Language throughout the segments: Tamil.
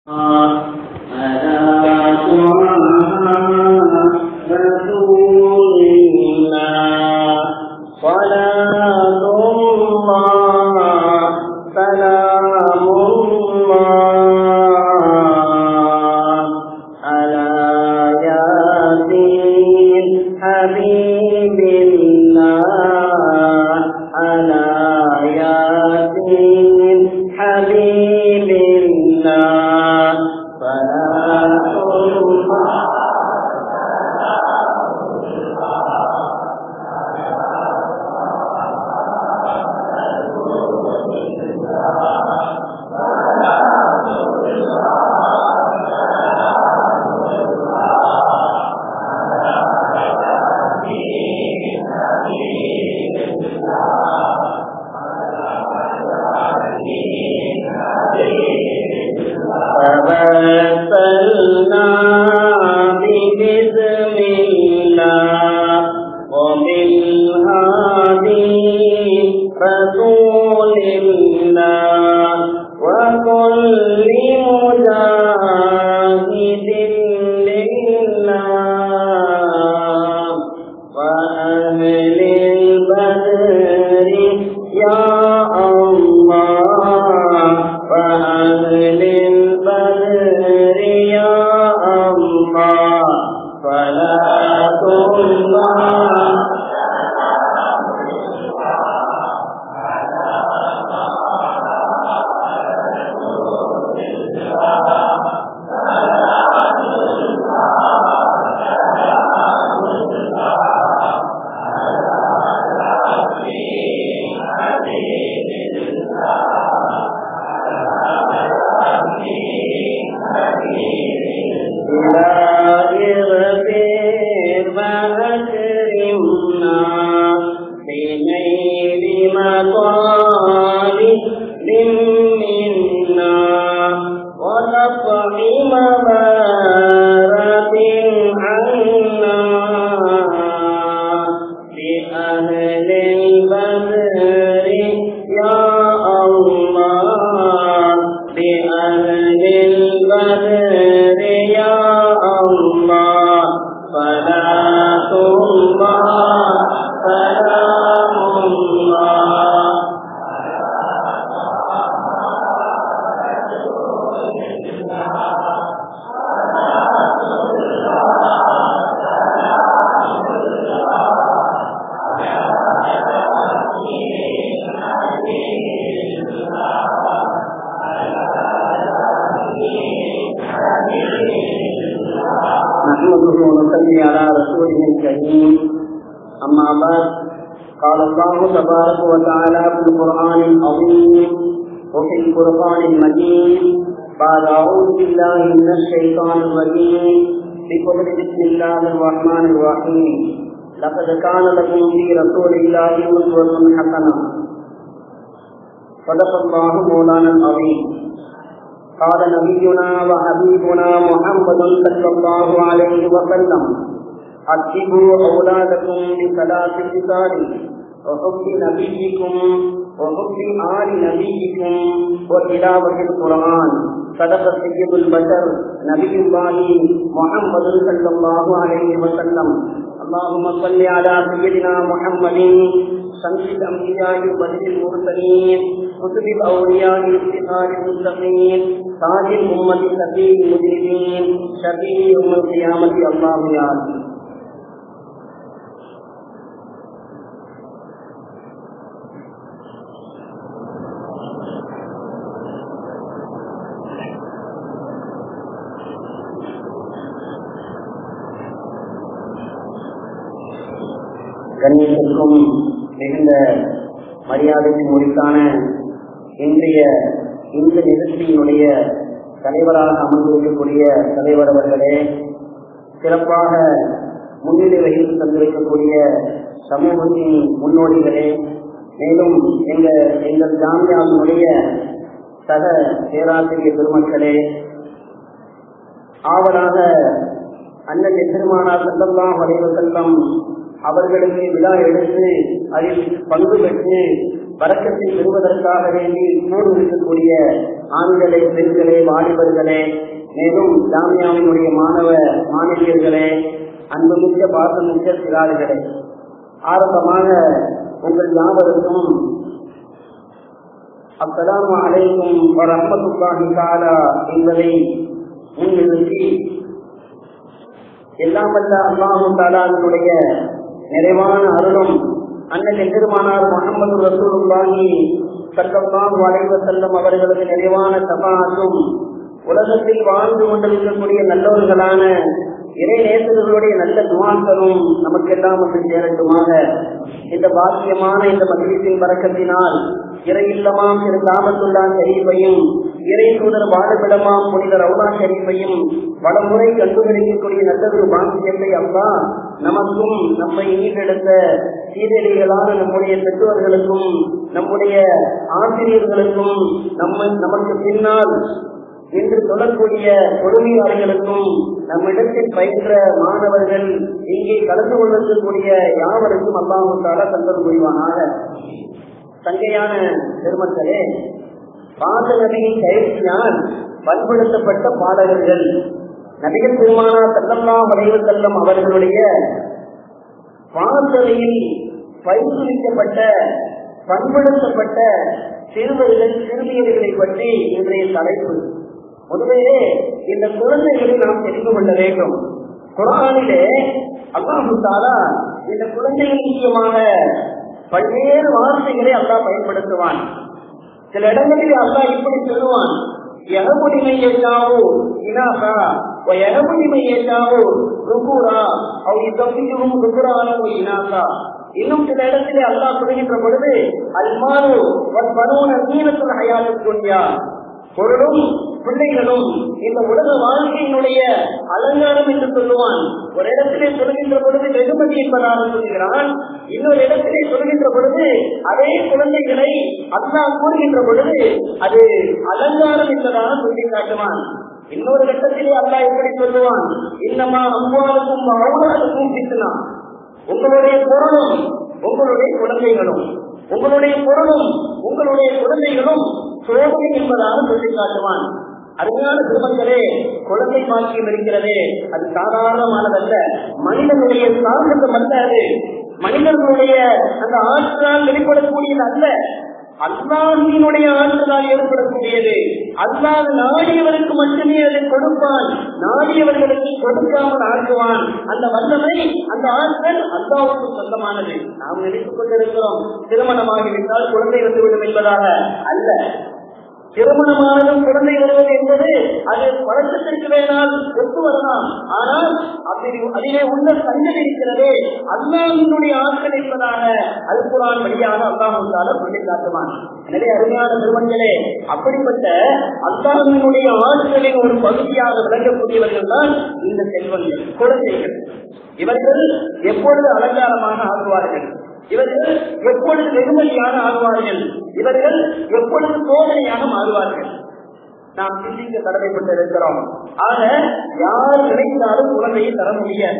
لقد كان لكم في رسول الله أسوة حسنة صدق الله مولانا العظيم قال نبينا وحبيبنا محمد صلى الله عليه وسلم أدبوا أولادكم بثلاث خصال وحب نبيكم وحب آل نبيكم وتلاوة القرآن صدق سيد البشر نبي الله محمد صلى الله عليه وسلم اللهم صل على سيدنا محمد شمس الانبياء وبدر المرسلين كتب الاولياء افتخار المتقين تاج الامه سفي المجرمين شفيع يوم القيامه الله يا கண்ணியத்திற்கும் மிகுந்த மரியாதைக்கும் உரித்தான இன்றைய இந்த நிகழ்ச்சியினுடைய தலைவராக அமர்ந்திருக்கக்கூடிய தலைவர் அவர்களே சிறப்பாக முன்னிலை வகித்து தந்திருக்கக்கூடிய சமூகத்தின் முன்னோடிகளே மேலும் எங்க எங்கள் ஜாமியாவினுடைய சக பேராசிரியர் பெருமக்களே ஆவலாக அண்ணன் எதிர்மானார் செல்லல்லாம் வரைவு செல்லம் அவர்களுக்கு விழா எடுத்து அதில் பங்கு பெற்று வரக்கத்தை பெறுவதற்காக வேண்டி கூடு இருக்கக்கூடிய ஆண்களே பெண்களே வாலிபர்களே மேலும் ஜாமியாவினுடைய மாணவ மாணவியர்களே அன்புமிக்க பாசமிக்க சிறார்களே ஆரம்பமாக உங்கள் யாவருக்கும் அஸ்ஸலாமு அலைக்கும் வரஹ்மத்துல்லாஹி தஆலா என்பதை முன்னிறுத்தி எல்லாம் வல்ல அல்லாஹு தாலாவினுடைய நிறைவான அருளும் அண்ணன் பெருமானார் முகமது ரசூலுல்லாஹி சல்லல்லாஹு அலைஹி வஸல்லம் அவர்களது நிறைவான சபாத்தும் உலகத்தில் வாழ்ந்து கொண்டிருக்கக்கூடிய நல்லவர்களான இறை நேசர்களுடைய நல்ல துவாக்களும் நமக்கெல்லாம் வந்து சேரட்டுமாக இந்த பாக்கியமான இந்த மகிழ்ச்சியின் பறக்கத்தினால் இறை இல்லமாம் திரு காமத்துல்லா ஷரீஃபையும் இறை தூதர் வாழவிடமாம் புனித ரவுனா ஷரீஃபையும் பலமுறை கண்டுபிடிக்கக்கூடிய நல்லதொரு பாக்கியத்தை அப்பா நமக்கும் நம்மை ஈடெடுத்த சீரடிகளான நம்முடைய பெற்றோர்களுக்கும் நம்முடைய ஆசிரியர்களுக்கும் நம்ம நமக்கு பின்னால் என்று சொல்லக்கூடிய கொடுமையாளிகளுக்கும் நம்மிடத்தில் பயின்ற மாணவர்கள் இங்கே கலந்து கொண்டிருக்கக்கூடிய யாவருக்கும் அல்லாஹால தந்தல் புரிவானாக தங்கையான பெருமக்களே பாத நபியின் பயிற்சியால் பண்படுத்தப்பட்ட பாடகர்கள் நபிகள் பெருமானா செல்லம்மா வரைவு செல்லம் அவர்களுடைய பாசறையில் பயிற்றுவிக்கப்பட்ட பண்படுத்தப்பட்ட சிறுவர்கள் சிறுமியர்களை பற்றி இன்றைய தலைப்பு முதலிலே இந்த குழந்தைகளை நாம் தெரிந்து கொள்ள வேண்டும் குரானிலே அல்லாஹு தாலா இந்த குழந்தைகள் முக்கியமாக பல்வேறு வார்த்தைகளை அல்லா பயன்படுத்துவான் சில இடங்களில் அல்லா இப்படி சொல்லுவான் எகமுடிமை ஏற்றாவோ இனாசா எகமுடிமை ஏற்றாவோ ருகுரா அவர் தப்பிக்கும் ருகுரானோ இனாசா இன்னும் சில இடத்திலே அல்லா சொல்கின்ற பொழுது அல்மாரு பனோன நீளத்தில் ஹயாலுக்குண்டியா பொருளும் பிள்ளைகளும் இந்த உலக வாழ்க்கையினுடைய அலங்காரம் என்று சொல்லுவான் ஒரு இடத்திலே சொல்கின்ற பொழுது வெகுமதி என்பதாக சொல்கிறான் இன்னொரு இடத்திலே சொல்கின்ற பொழுது அதே குழந்தைகளை அல்லா கூறுகின்ற பொழுது அது அலங்காரம் என்பதாக சொல்லி காட்டுவான் இன்னொரு கட்டத்திலே அல்லா எப்படி சொல்லுவான் இன்னமா அம்பாவுக்கும் அவுனாருக்கும் பிசுனா உங்களுடைய பொருளும் உங்களுடைய குழந்தைகளும் உங்களுடைய பொருளும் உங்களுடைய குழந்தைகளும் சோதனை என்பதாக சொல்லி காட்டுவான் அருமையான குடும்பங்களே குழந்தை பாக்கியம் இருக்கிறதே அது சாதாரணமானதல்ல மனிதனுடைய சார்ந்தம் அல்ல அது மனிதர்களுடைய அந்த ஆற்றலால் வெளிப்படக்கூடியது அல்ல அல்லாஹினுடைய ஆற்றலால் ஏற்படக்கூடியது அல்லாத நாடியவருக்கு மட்டுமே அதை கொடுப்பான் நாடியவர்களுக்கு கொடுக்காமல் ஆக்குவான் அந்த வல்லமை அந்த ஆற்றல் அல்லாவுக்கு சொந்தமானது நாம் நினைத்துக் கொண்டிருக்கிறோம் திருமணமாகிவிட்டால் குழந்தை வந்துவிடும் என்பதாக அல்ல திருமணமானதும் குழந்தை வருவது என்பது அது பழக்கத்திற்கு வேணால் ஒத்து வரலாம் ஆனால் அதில் அதிலே உள்ள சங்கல் இருக்கிறதே அல்லாஹினுடைய ஆற்றல் என்பதாக அல்குரான் வழியாக அல்லாஹால சொல்லி காட்டுவான் எனவே அருமையான திருமணங்களே அப்படிப்பட்ட அல்லாஹினுடைய ஆற்றலின் ஒரு பகுதியாக விளங்கக்கூடியவர்கள் தான் இந்த செல்வங்கள் குழந்தைகள் இவர்கள் எப்பொழுது அலங்காரமாக ஆகுவார்கள் இவர்கள் எப்பொழுது வெகுமதியாக ஆகுவார்கள் இவர்கள் எப்பொழுது சோதனையாக மாறுவார்கள் நாம் சிந்திக்க கடமைப்பட்டிருக்கிறோம் ஆக யார் நினைத்தாலும் குழந்தையை தர முடியாது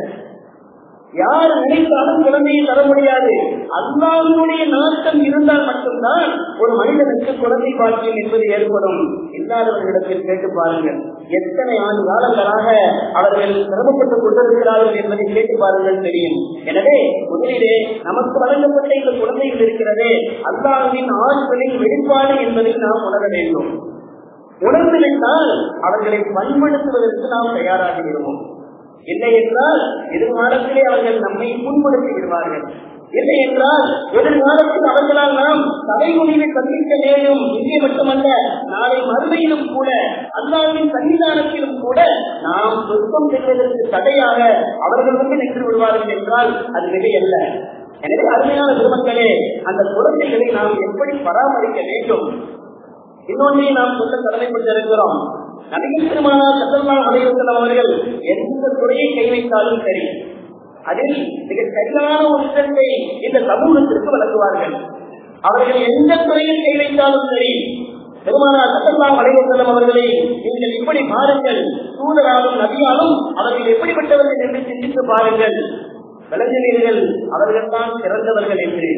யார் நினைத்தாலும் குழந்தையை தர முடியாது அல்லாவினுடைய நாட்டம் இருந்தால் மட்டும்தான் ஒரு மனிதனுக்கு குழந்தை பாக்கியம் என்பது ஏற்படும் இல்லாதவர்களிடத்தில் கேட்டு பாருங்கள் எத்தனை ஆண்டு காலங்களாக அவர்கள் சிரமப்பட்டுக் கொண்டிருக்கிறார்கள் என்பதை கேட்டு பாருங்கள் தெரியும் எனவே முதலிலே நமக்கு வழங்கப்பட்ட இந்த குழந்தைகள் இருக்கிறதே அல்லாவின் ஆட்களின் வெளிப்பாடு என்பதை நாம் உணர வேண்டும் உணர்ந்து விட்டால் அவர்களை பண்படுத்துவதற்கு நாம் தயாராகி விடுவோம் இல்லை என்றால் எதிர்காலத்திலே அவர்கள் நம்மை புண்படுத்தி விடுவார்கள் இல்லை என்றால் எதிர்காலத்தில் அவர்களால் நாம் தலைமுடிவை சந்திக்க நேரும் இங்கே மட்டுமல்ல நாளை மறுமையிலும் கூட அல்லாவின் சன்னிதானத்திலும் கூட நாம் சொற்பம் செய்வதற்கு தடையாக அவர்கள் வந்து நின்று விடுவார்கள் என்றால் அது மிகையல்ல எனவே அருமையான குடும்பங்களே அந்த குழந்தைகளை நாம் எப்படி பராமரிக்க வேண்டும் இன்னொன்றை நாம் சொல்ல கடமைப்பட்டிருக்கிறோம் நபிகள் பெருமானா சத்தல்லா அலைவசலம் அவர்கள் எந்த துறையை கை வைத்தாலும் சரி அதில் மிக சரியான ஒரு விஷயத்தை இந்த சமூகத்திற்கு வழங்குவார்கள் அவர்கள் எந்த துறையில் கை வைத்தாலும் சரி பெருமானா சத்தல்லா அலைவசலம் அவர்களை நீங்கள் இப்படி பாருங்கள் சூழலாலும் நபியாலும் அவர்கள் எப்படிப்பட்டவர்கள் என்று சிந்தித்து பாருங்கள் விளங்குவீர்கள் அவர்கள் தான் சிறந்தவர்கள் என்று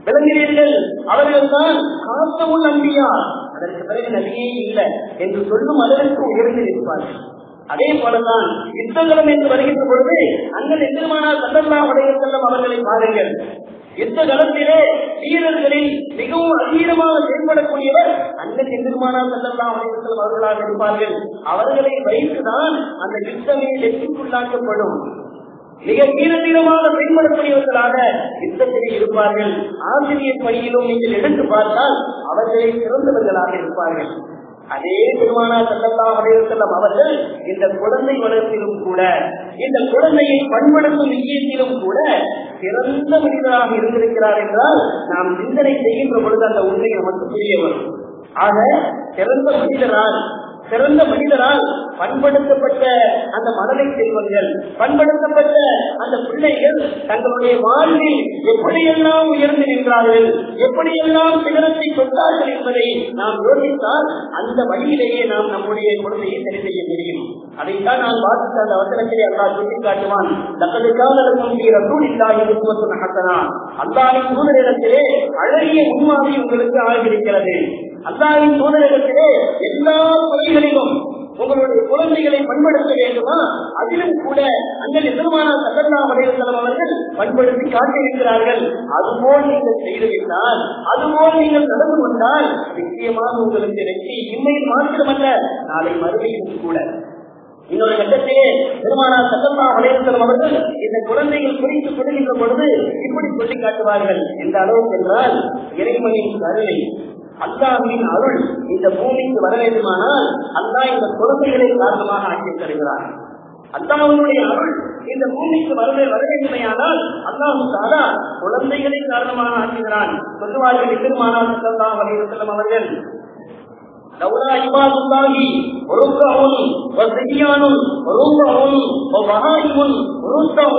விளங்குகிறீர்கள் அவர்கள் தான் காத்தமுள் நம்பியா அதற்கு பிறகு நபியே இல்லை என்று சொல்லும் அளவிற்கு உயர்ந்து நிற்பார்கள் அதே போலதான் யுத்தகலம் என்று வருகின்ற பொழுது அங்கள் எதிர்மானால் சந்தல்லா உடைய செல்லும் அவர்களை பாருங்கள் யுத்த களத்திலே வீரர்களில் மிகவும் அதீதமாக செயல்படக்கூடியவர் அண்ணன் எதிர்மானால் சந்தல்லா உடைய செல்லும் அவர்களாக இருப்பார்கள் அவர்களை வைத்துதான் அந்த யுத்தமே வெற்றிக்குள்ளாக்கப்படும் மிக தீரதீரமாக செயல்படக்கூடியவர்களாக யுத்தத்திலே இருப்பார்கள் ஆசிரியர் பணியிலும் நீங்கள் எடுத்து பார்த்தால் அவர்களை சிறந்தவர்களாக இருப்பார்கள் அதே பெருமானா சல்லல்லா அலைவசல்லம் அவர்கள் இந்த குழந்தை வளர்ப்பிலும் கூட இந்த குழந்தையை பண்படுத்தும் விஷயத்திலும் கூட சிறந்த மனிதராக இருந்திருக்கிறார் என்றால் நாம் சிந்தனை செய்கின்ற பொழுது அந்த உண்மை நமக்கு புரிய வரும் ஆக சிறந்த மனிதரால் சிறந்த மனிதரால் பண்படுத்தப்பட்ட அந்த மனதை செல்வங்கள் பண்படுத்தப்பட்ட அந்த பிள்ளைகள் தங்களுடைய வாழ்வில் எப்படியெல்லாம் உயர்ந்து நின்றார்கள் எப்படியெல்லாம் சிகரத்தை தொட்டார்கள் என்பதை நாம் யோசித்தால் அந்த வழியிலேயே நாம் நம்முடைய குழந்தையை சரி செய்ய முடியும் அதைத்தான் நான் வாசித்த அந்த வசனத்திலே அல்லா சொல்லி காட்டுவான் அல்லாவின் தூதரிடத்திலே அழகிய முன்மாதிரி உங்களுக்கு ஆகியிருக்கிறது அல்லாவின் தூதரிடத்திலே எல்லா துறைகளிலும் உங்களுடைய குழந்தைகளை பண்படுத்த வேண்டுமா அதிலும் கூட அந்த நிர்மாண சகல்லா வலையுத்தலம் அவர்கள் பண்படுத்தி காட்டியிருக்கிறார்கள் அதுபோல் நீங்கள் செய்துவிட்டால் அதுபோல் நீங்கள் நடந்து கொண்டால் நிச்சயமாக உங்களுக்கு வெற்றி இம்மையில் மாத்திரமல்ல நாளை மறுமையும் கூட இன்னொரு கட்டத்திலே பெருமானா சத்தம்மா வலையுத்தலம் அவர்கள் இந்த குழந்தைகள் குறித்து கொடுக்கின்ற பொழுது இப்படி சொல்லி காட்டுவார்கள் எந்த அளவுக்கு என்றால் இறைவனின் கருணை அல்லாவின் அருள் இந்த பூமிக்கு வர வேண்டுமானால் அல்லா இந்த குழந்தைகளை காரணமாக ஆக்கி தருகிறார் அல்லாவுடைய அருள் இந்த பூமிக்கு வர வர வேண்டுமையானால் அல்லாஹு தாரா குழந்தைகளை காரணமாக ஆக்குகிறான் சொல்லுவார்கள் எதிர்மானால் சல்லா வலையுத்தலம் அவர்கள் لولا عباد الله ركع وصبيان وركع وبهائم ركع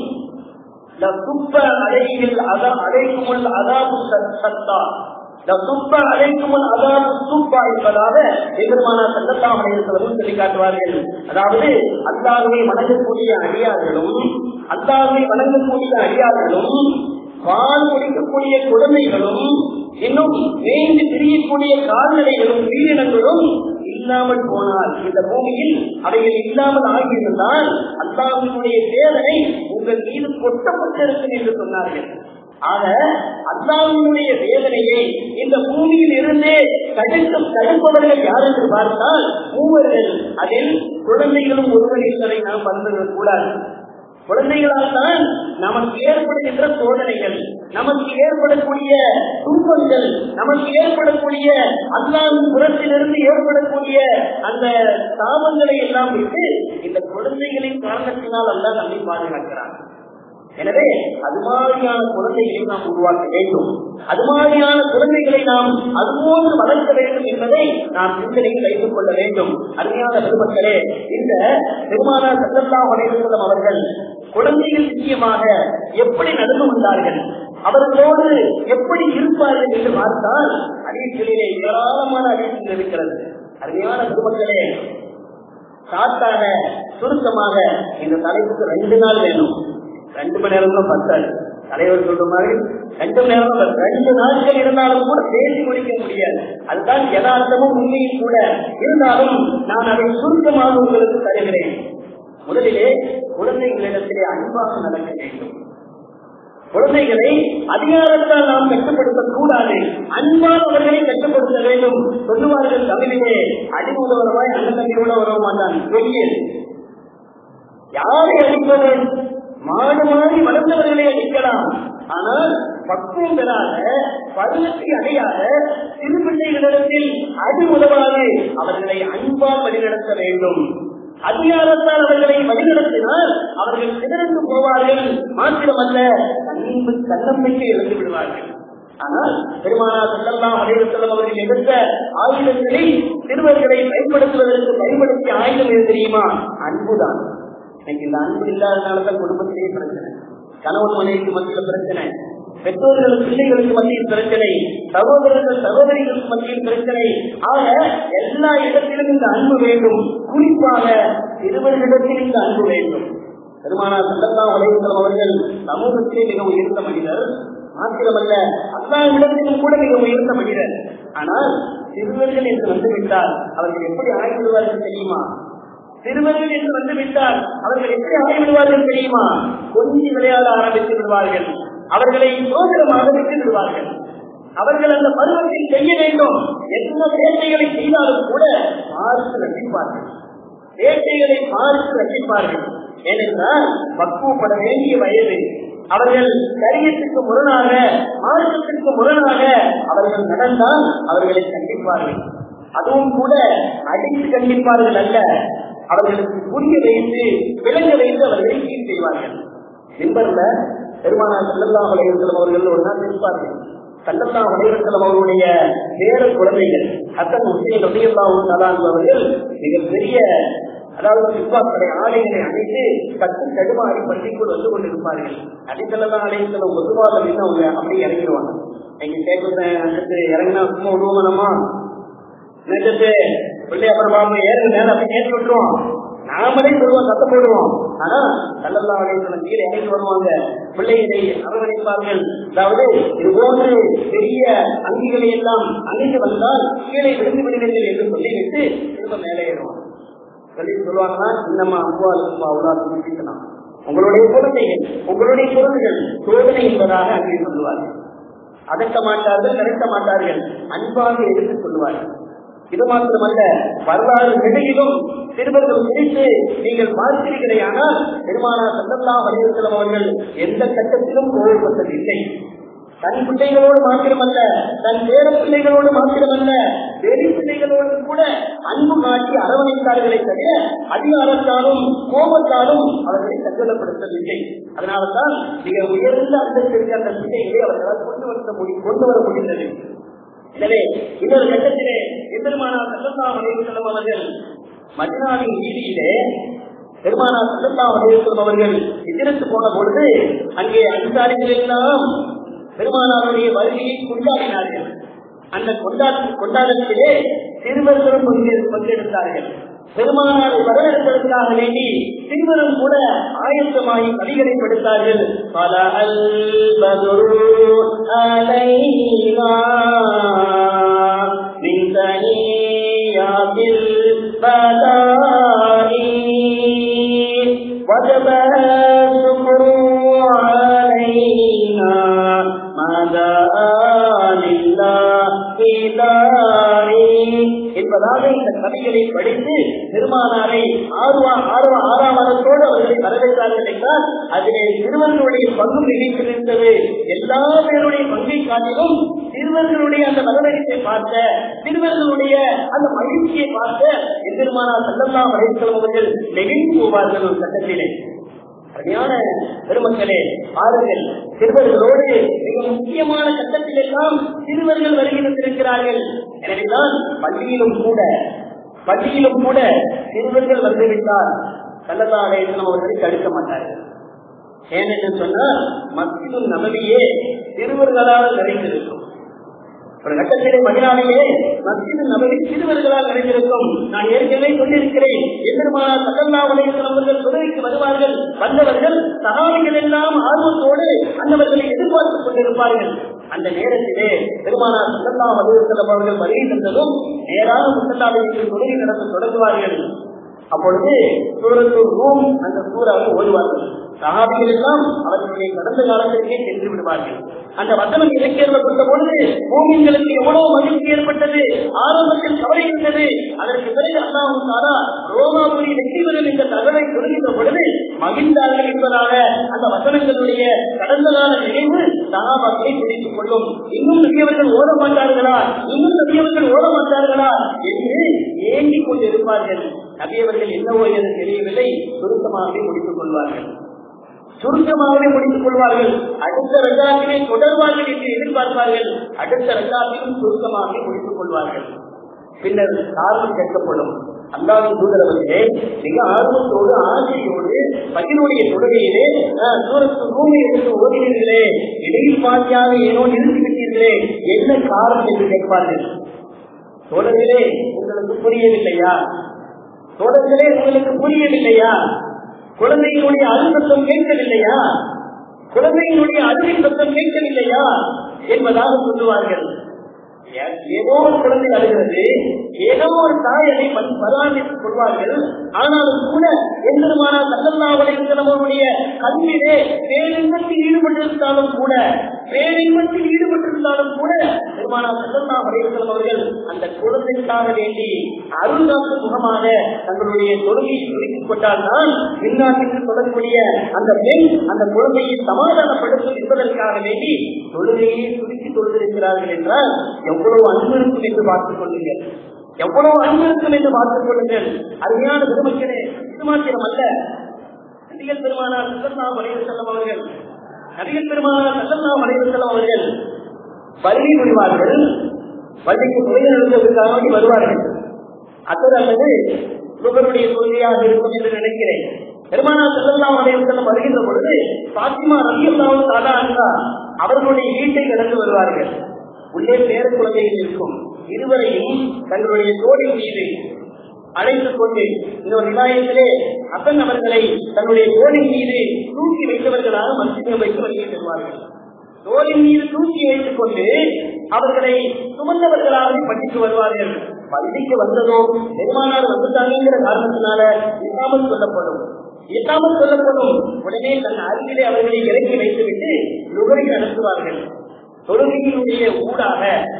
لصب عليه العذاب عليكم العذاب ستا لصب عليكم العذاب سبا என்பதாக எதிர்மான சட்டத்தாம் அடையத்தவரும் சொல்லி காட்டுவார்கள் அதாவது அல்லாஹை வணங்கக்கூடிய அடியார்களும் அல்லாஹை வணங்கக்கூடிய அடியார்களும் பால் குடிக்கக்கூடிய குழந்தைகளும் இன்னும் வேண்டு பிரியக்கூடிய கால்நடைகளும் உயிரினங்களும் இல்லாமல் போனால் இந்த பூமியில் அவைகள் இல்லாமல் ஆகியிருந்தால் அல்லாஹினுடைய வேதனை உங்கள் மீது கொட்டப்பட்டிருக்கும் என்று சொன்னார்கள் ஆக அல்லாஹினுடைய வேதனையை இந்த பூமியில் இருந்தே தடுக்க தடுப்பவர்கள் யார் என்று பார்த்தால் மூவர்கள் அதில் குழந்தைகளும் ஒருவர் என்பதை நாம் மறந்துவிடக் கூடாது குழந்தைகளால் தான் நமக்கு ஏற்படுகின்ற சோதனைகள் நமக்கு ஏற்படக்கூடிய துன்பங்கள் நமக்கு ஏற்படக்கூடிய அல்லாவின் புறத்திலிருந்து ஏற்படக்கூடிய அந்த தாபங்களை எல்லாம் விட்டு இந்த குழந்தைகளின் காரணத்தினால் அல்ல நம்மை பாதுகாக்கிறார் எனவே அது மாதிரியான குழந்தைகளை நாம் உருவாக்க வேண்டும் அது மாதிரியான குழந்தைகளை நாம் அதுபோன்று வளர்க்க வேண்டும் என்பதை நாம் சிந்தனையில் வைத்துக் கொள்ள வேண்டும் அருமையான பெருமக்களே இந்த பெருமானா சல்லல்லா வலைவசலம் அவர்கள் குழந்தைகள் நிச்சயமாக எப்படி நடந்து கொண்டார்கள் அவர்களோடு எப்படி இருப்பார்கள் என்று பார்த்தால் அறிவியலிலே ஏராளமான அறிவியல் இருக்கிறது அருமையான பெருமக்களே சாத்தாக சுருக்கமாக இந்த தலைப்புக்கு ரெண்டு நாள் வேணும் ரெண்டு மணி நேரம் தான் பத்தாது தலைவர் சொல்ற மாதிரி ரெண்டு மணி நேரம் தான் ரெண்டு நாட்கள் இருந்தாலும் கூட பேசி முடிக்க முடியாது அதுதான் யதார்த்தமும் உண்மையும் கூட இருந்தாலும் நான் அதை சுருக்கமாக உங்களுக்கு தருகிறேன் முதலிலே குழந்தைகளிடத்திலே அன்பாக நடக்க வேண்டும் குழந்தைகளை அதிகாரத்தால் நாம் கட்டுப்படுத்தக் கூடாது அன்பால் அவர்களை கட்டுப்படுத்த வேண்டும் சொல்லுவார்கள் தமிழிலே அடிமுக வருவாய் அண்ணன் தம்பியோட வர மாட்டான் வெளியில் யாரை அடிப்பது மாடு மாறி வளர்ந்தவர்களை அடிக்கலாம் ஆனால் பக்குவம் பெறாத பருவத்தை அடையாத சிறு பிள்ளைகளிடத்தில் அடி உதவாது அவர்களை அன்பால் வழிநடத்த வேண்டும் அதிகாரத்தால் அவர்களை வழிநடத்தினால் அவர்கள் சிதறந்து போவார்கள் மாத்திரமல்ல அன்பு தன்னம்பிக்கை இழந்து விடுவார்கள் ஆனால் பெருமானா செல்லலாம் அனைவரும் அவர்கள் எடுத்த ஆயுதங்களை சிறுவர்களை பயன்படுத்துவதற்கு பயன்படுத்திய ஆயுதம் எது தெரியுமா அன்புதான் இன்னைக்கு இந்த அன்பு இல்லாதனாலதான் குடும்பத்திலேயே பிரச்சனை கணவன் மனைவிக்கு மத்தியில் பிரச்சனை பெற்றோர்கள் பிள்ளைகளுக்கு மத்தியில் பிரச்சனை சகோதரர்கள் சகோதரிகளுக்கு மத்தியில் பிரச்சனை ஆக எல்லா இடத்திலும் இந்த அன்பு வேண்டும் குறிப்பாக சிறுவர்களிடத்தில் இந்த அன்பு வேண்டும் பெருமானா சந்தல்லா வலையுத்தலம் அவர்கள் சமூகத்திலே மிக உயர்ந்த மனிதர் மாத்திரமல்ல அல்லாவிடத்திலும் கூட மிக உயர்ந்த மனிதர் ஆனால் சிறுவர்கள் என்று வந்துவிட்டால் அவர்கள் எப்படி ஆகிவிடுவார்கள் தெரியுமா சிறுவர்கள் என்று வந்துவிட்டால் அவர்கள் எப்படி ஆகிவிடுவார்கள் தெரியுமா கொஞ்சி விளையாட ஆரம்பித்து விடுவார்கள் அவர்களை சோதனமாக விட்டு விடுவார்கள் அவர்கள் அந்த பருவத்தில் செய்ய வேண்டும் என்ன வேட்டைகளை செய்தாலும் கூட பார்த்து ரசிப்பார்கள் வேட்டைகளை பார்த்து ரசிப்பார்கள் ஏனென்றால் பக்குவப்பட வேண்டிய வயது அவர்கள் கரியத்துக்கு முரணாக மார்க்கத்திற்கு முரணாக அவர்கள் நடந்தால் அவர்களை கண்டிப்பார்கள் அதுவும் கூட அடித்து கண்டிப்பார்கள் அல்ல அவர்களுக்கு புரிய வைத்து விளங்க வைத்து அவர்களை கீழ் செய்வார்கள் என்பர்ல பெருமானார் செல்லல்லா வலைவசலம் அவர்கள் ஒரு நாள் இருப்பார்கள் சல்லல்லா வலைவசலம் அவருடைய வேற குழந்தைகள் ஹசன் முஸ்லீம் ரபியல்லாவும் நலான் அவர்கள் மிகப்பெரிய அதாவது விஸ்வாசத்தை ஆடைகளை அணிந்து கட்டு தடுமாறி பள்ளிக்குள் வந்து கொண்டிருப்பார்கள் அடித்தலாம் அடைத்தலம் பொதுவாக அவங்க அப்படி இறங்கிடுவாங்க எங்க கேட்க இறங்கினா சும்மா விடுவோமா நினைச்சது பிள்ளை அப்புறம் பாம்பு ஏறு மேல அப்படி ஏற்றி விட்டுருவோம் நாமளே சொல்லுவோம் சத்தம் போடுவோம் ஆனா நல்லல்லா அடைத்தலம் கீழே இறங்கி வருவாங்க பிள்ளைகளை அரவணைப்பார்கள் அதாவது இது போன்று பெரிய அங்கிகளை எல்லாம் அணிந்து வந்தால் கீழே விழுந்து விடுவீர்கள் என்று சொல்லிவிட்டு திரும்ப மேலே ஏறுவாங்க சொல்லி சொல்லுவாங்கன்னா இன்னமா அம்பாளுக்கும் அவ்வளவு முடிக்கலாம் உங்களுடைய குழந்தைகள் உங்களுடைய குழந்தைகள் சோதனை என்பதாக அங்கே சொல்லுவார்கள் அதட்ட மாட்டார்கள் நடத்த மாட்டார்கள் அன்பாக எடுத்துக் கொள்வார்கள் இது மாத்திரமல்ல வரலாறு நிலையிலும் சிறுவர்கள் குறித்து நீங்கள் பார்க்கிறீர்களே ஆனால் பெருமானா சந்தல்லா வலியுறுத்தலம் அவர்கள் எந்த கட்டத்திலும் கோவப்பட்டதில்லை தன் பிள்ளைகளோடு மாத்திரமல்ல தன் பேர பிள்ளைகளோடு மாத்திரமல்ல வெளி பிள்ளைகளோடு கூட அன்பு காட்டி அரவணைத்தார்களே தவிர அதிகாரத்தாலும் கோபத்தாலும் அவர்களை சஞ்சலப்படுத்தவில்லை அதனால்தான் மிக உயர்ந்த அந்தத்திற்கு அந்த பிள்ளைகளை அவர்களால் கொண்டு வர முடி கொண்டு வர முடிந்தது எனவே இன்னொரு கட்டத்திலே எம்பெருமானார் சல்லல்லா அலைவசல்லம் அவர்கள் மதினாவின் வீதியிலே பெருமானார் சல்லல்லா அலைவசல்லம் அவர்கள் எதிர்த்து போன பொழுது அங்கே அதிகாரிகள் எல்லாம் பெருமானாருடைய வருகையை கொண்டாடினார்கள் அந்த கொண்டாட்ட கொண்டாட்டத்திலே சிறுவர்களும் பங்கெடு- பங்கெடுத்தார்கள் பெருமானாரை வரவேற்பதற்காக வேண்டி சிறுவரும் கூட ஆயத்தமாகி கவிகளை படுத்தார்கள் பல அல் பதுரு அலைனா மின் தனியாத்தில் பதாயி وجب الشكر علينا ماذا لله داعي என்பதாக இந்த கவிகளை படித்து பெருமானாரை ஆர்வா ஆர்வ ஆறாமதத்தோடு அவர்களை வரவேற்றார்கள் என்றால் அதிலே சிறுவர்களுடைய பங்கு மிகைத்திருந்தது எல்லா பேருடைய பங்கை காட்டிலும் சிறுவர்களுடைய அந்த வரவேற்பை பார்த்த சிறுவர்களுடைய அந்த மகிழ்ச்சியை பார்த்த எதிர்மானார் செல்லல்லா வரைத்தலம் அவர்கள் நெகிழ்ந்து போவார்கள் ஒரு கட்டத்திலே அருமையான பெருமக்களே பாருங்கள் சிறுவர்களோடு மிக முக்கியமான கட்டத்தில் எல்லாம் சிறுவர்கள் வருகை வந்திருக்கிறார்கள் எனவேதான் பள்ளியிலும் கூட பள்ளியிலும் கூட சிறுவர்கள் வந்துவிட்டால் கள்ளதாலயத்தினம் அவர்களை தடுக்க மாட்டார்கள் ஏனென்று சொன்னால் மத்தியும் நபவியே சிறுவர்களால் நிறைந்திருக்கும் ஒரு கட்டத்திலே மதினாவிலே மத்திய நபரி சிறுவர்களால் நிறைந்திருக்கும் நான் ஏற்கனவே சொல்லியிருக்கிறேன் எதிர்மானால் சகல்லா வலையில் அவர்கள் துறைக்கு வருவார்கள் வந்தவர்கள் சகாபிகள் எல்லாம் ஆர்வத்தோடு அந்தவர்களை எதிர்பார்த்துக் கொண்டிருப்பார்கள் அந்த நேரத்திலே பெருமானார் சல்லல்லா வலையுத்தலம் அவர்கள் வருகை தந்ததும் நேராக முசல்லாவிற்கு தொழுகை நடத்த தொடங்குவார்கள் அப்பொழுது சூரத்தூர் ரூம் அந்த சூறாவை ஓடுவார்கள் சகாபிகள் எல்லாம் அவர்களுடைய கடந்த காலத்திற்கே சென்று விடுவார்கள் அந்த வசனம் இலக்கியப்பட்ட பொழுது பூமிங்களுக்கு எவ்வளவு மகிழ்ச்சி ஏற்பட்டது ஆரம்பத்தில் கவலை இருந்தது அதற்கு பிறகு அல்லாவும் தாரா ரோமாபுரி வெற்றிவர்கள் இந்த தகவலை சொல்கின்ற பொழுது மகிழ்ந்தார்கள் என்பதாக அந்த வசனங்களுடைய கடந்த கால நினைவு சகாபாக்களை பிடித்துக் கொள்ளும் இன்னும் பெரியவர்கள் ஓட மாட்டார்களா இன்னும் பெரியவர்கள் ஓட மாட்டார்களா என்று ஏங்கிக் கொண்டிருப்பார்கள் நபியவர்கள் என்னவோ என்று தெரியவில்லை சுருக்கமாகவே முடித்துக் கொள்வார்கள் சுருக்கமாகவே முடித்துக் கொள்வார்கள் அடுத்த ரஜாத்திலே தொடர்வார்கள் என்று எதிர்பார்ப்பார்கள் அடுத்த ரஜாத்திலும் சுருக்கமாகவே முடித்துக் கொள்வார்கள் பின்னர் காரணம் கேட்கப்படும் அல்லாவின் தூதரவர்களே மிக ஆர்வத்தோடு ஆசையோடு பகிர்வுடைய தொழுகையிலே ஆஹ், சூரத்து பூமி எடுத்து ஓடினீர்களே இடையில் பாதியாக ஏனோ நிறுத்திவிட்டீர்களே என்ன காரணம் என்று கேட்பார்கள் தோழர்களே உங்களுக்கு புரியவில்லையா தோழர்களே உங்களுக்கு புரியவில்லையா குழந்தைகளுடைய அழுத்தம் கேட்கவில்லையா குழந்தையினுடைய அழுகை சத்தம் கேட்கவில்லையா என்பதாக சொல்லுவார்கள் ஏதோ ஒரு குழந்தை அழுகிறது ஏதோ ஒரு தாய் அதை பராமரித்துக் கொள்வார்கள் ஆனாலும் கூட எந்திரமான சல்லல்லாவலை நம்மளுடைய கல்வியிலே பேரின்பத்தில் ஈடுபட்டிருந்தாலும் கூட பேரின்பத்தில் ஈடுபட்டிருந்தாலும் கூட பெருமானா சல்லல்லா வலையுடன் அவர்கள் அந்த குழந்தைக்காக வேண்டி அருள்தாக்கு முகமாக தங்களுடைய தொழுகையை சுருக்கிக் கொண்டால்தான் இந்நாட்டிற்கு சொல்லக்கூடிய அந்த பெண் அந்த குழந்தையை சமாதானப்படுத்தும் என்பதற்காக வேண்டி தொழுகையை சுருக்கி தொழுதிருக்கிறார்கள் என்றால் எவ்வளவு அன்பு இருக்கும் என்று பார்த்துக் கொள்ளுங்கள் எவ்வளவு அன்பு இருக்கும் என்று பார்த்துக் கொள்ளுங்கள் அருமையான பெருமக்களே இது மாத்திரம் அல்ல நடிகர் பெருமானார் சல்லல்லா வலைவர் செல்லம் அவர்கள் நடிகர் பெருமானார் சல்லல்லா வலைவர் செல்லம் அவர்கள் வருகை புரிவார்கள் வள்ளிக்கு துறை நடத்துவதற்காக வருவார்கள் அத்தது அல்லது சுகருடைய தொழிலாக இருக்கும் என்று நினைக்கிறேன் பெருமானா செல்லல்லாம் வலைவர் செல்லம் வருகின்ற பொழுது பாத்திமா ரவியல்லாவும் தாதா அன்றா அவர்களுடைய வீட்டை கடந்து வருவார்கள் உள்ளே பேர குழந்தைகள் இருக்கும் இருவரையும் தங்களுடைய தோழி மீது அழைத்துக் கொண்டு இந்த ஒரு விவாயத்திலே அப்பன் அவர்களை தன்னுடைய தோழி மீது தூக்கி வைத்தவர்களாக மத்திய வைத்து வெளியே செல்வார்கள் தோழின் மீது தூக்கி வைத்துக் கொண்டு அவர்களை சுமந்தவர்களாக படித்து வருவார்கள் பள்ளிக்கு வந்ததோ பெருமானார் வந்துட்டாங்கிற காரணத்தினால இல்லாமல் சொல்லப்படும் இல்லாமல் சொல்லப்படும் உடனே தன் அருகிலே அவர்களை இறக்கி வைத்துவிட்டு நுகரை நடத்துவார்கள் தொழுகையினுடைய ஊடாக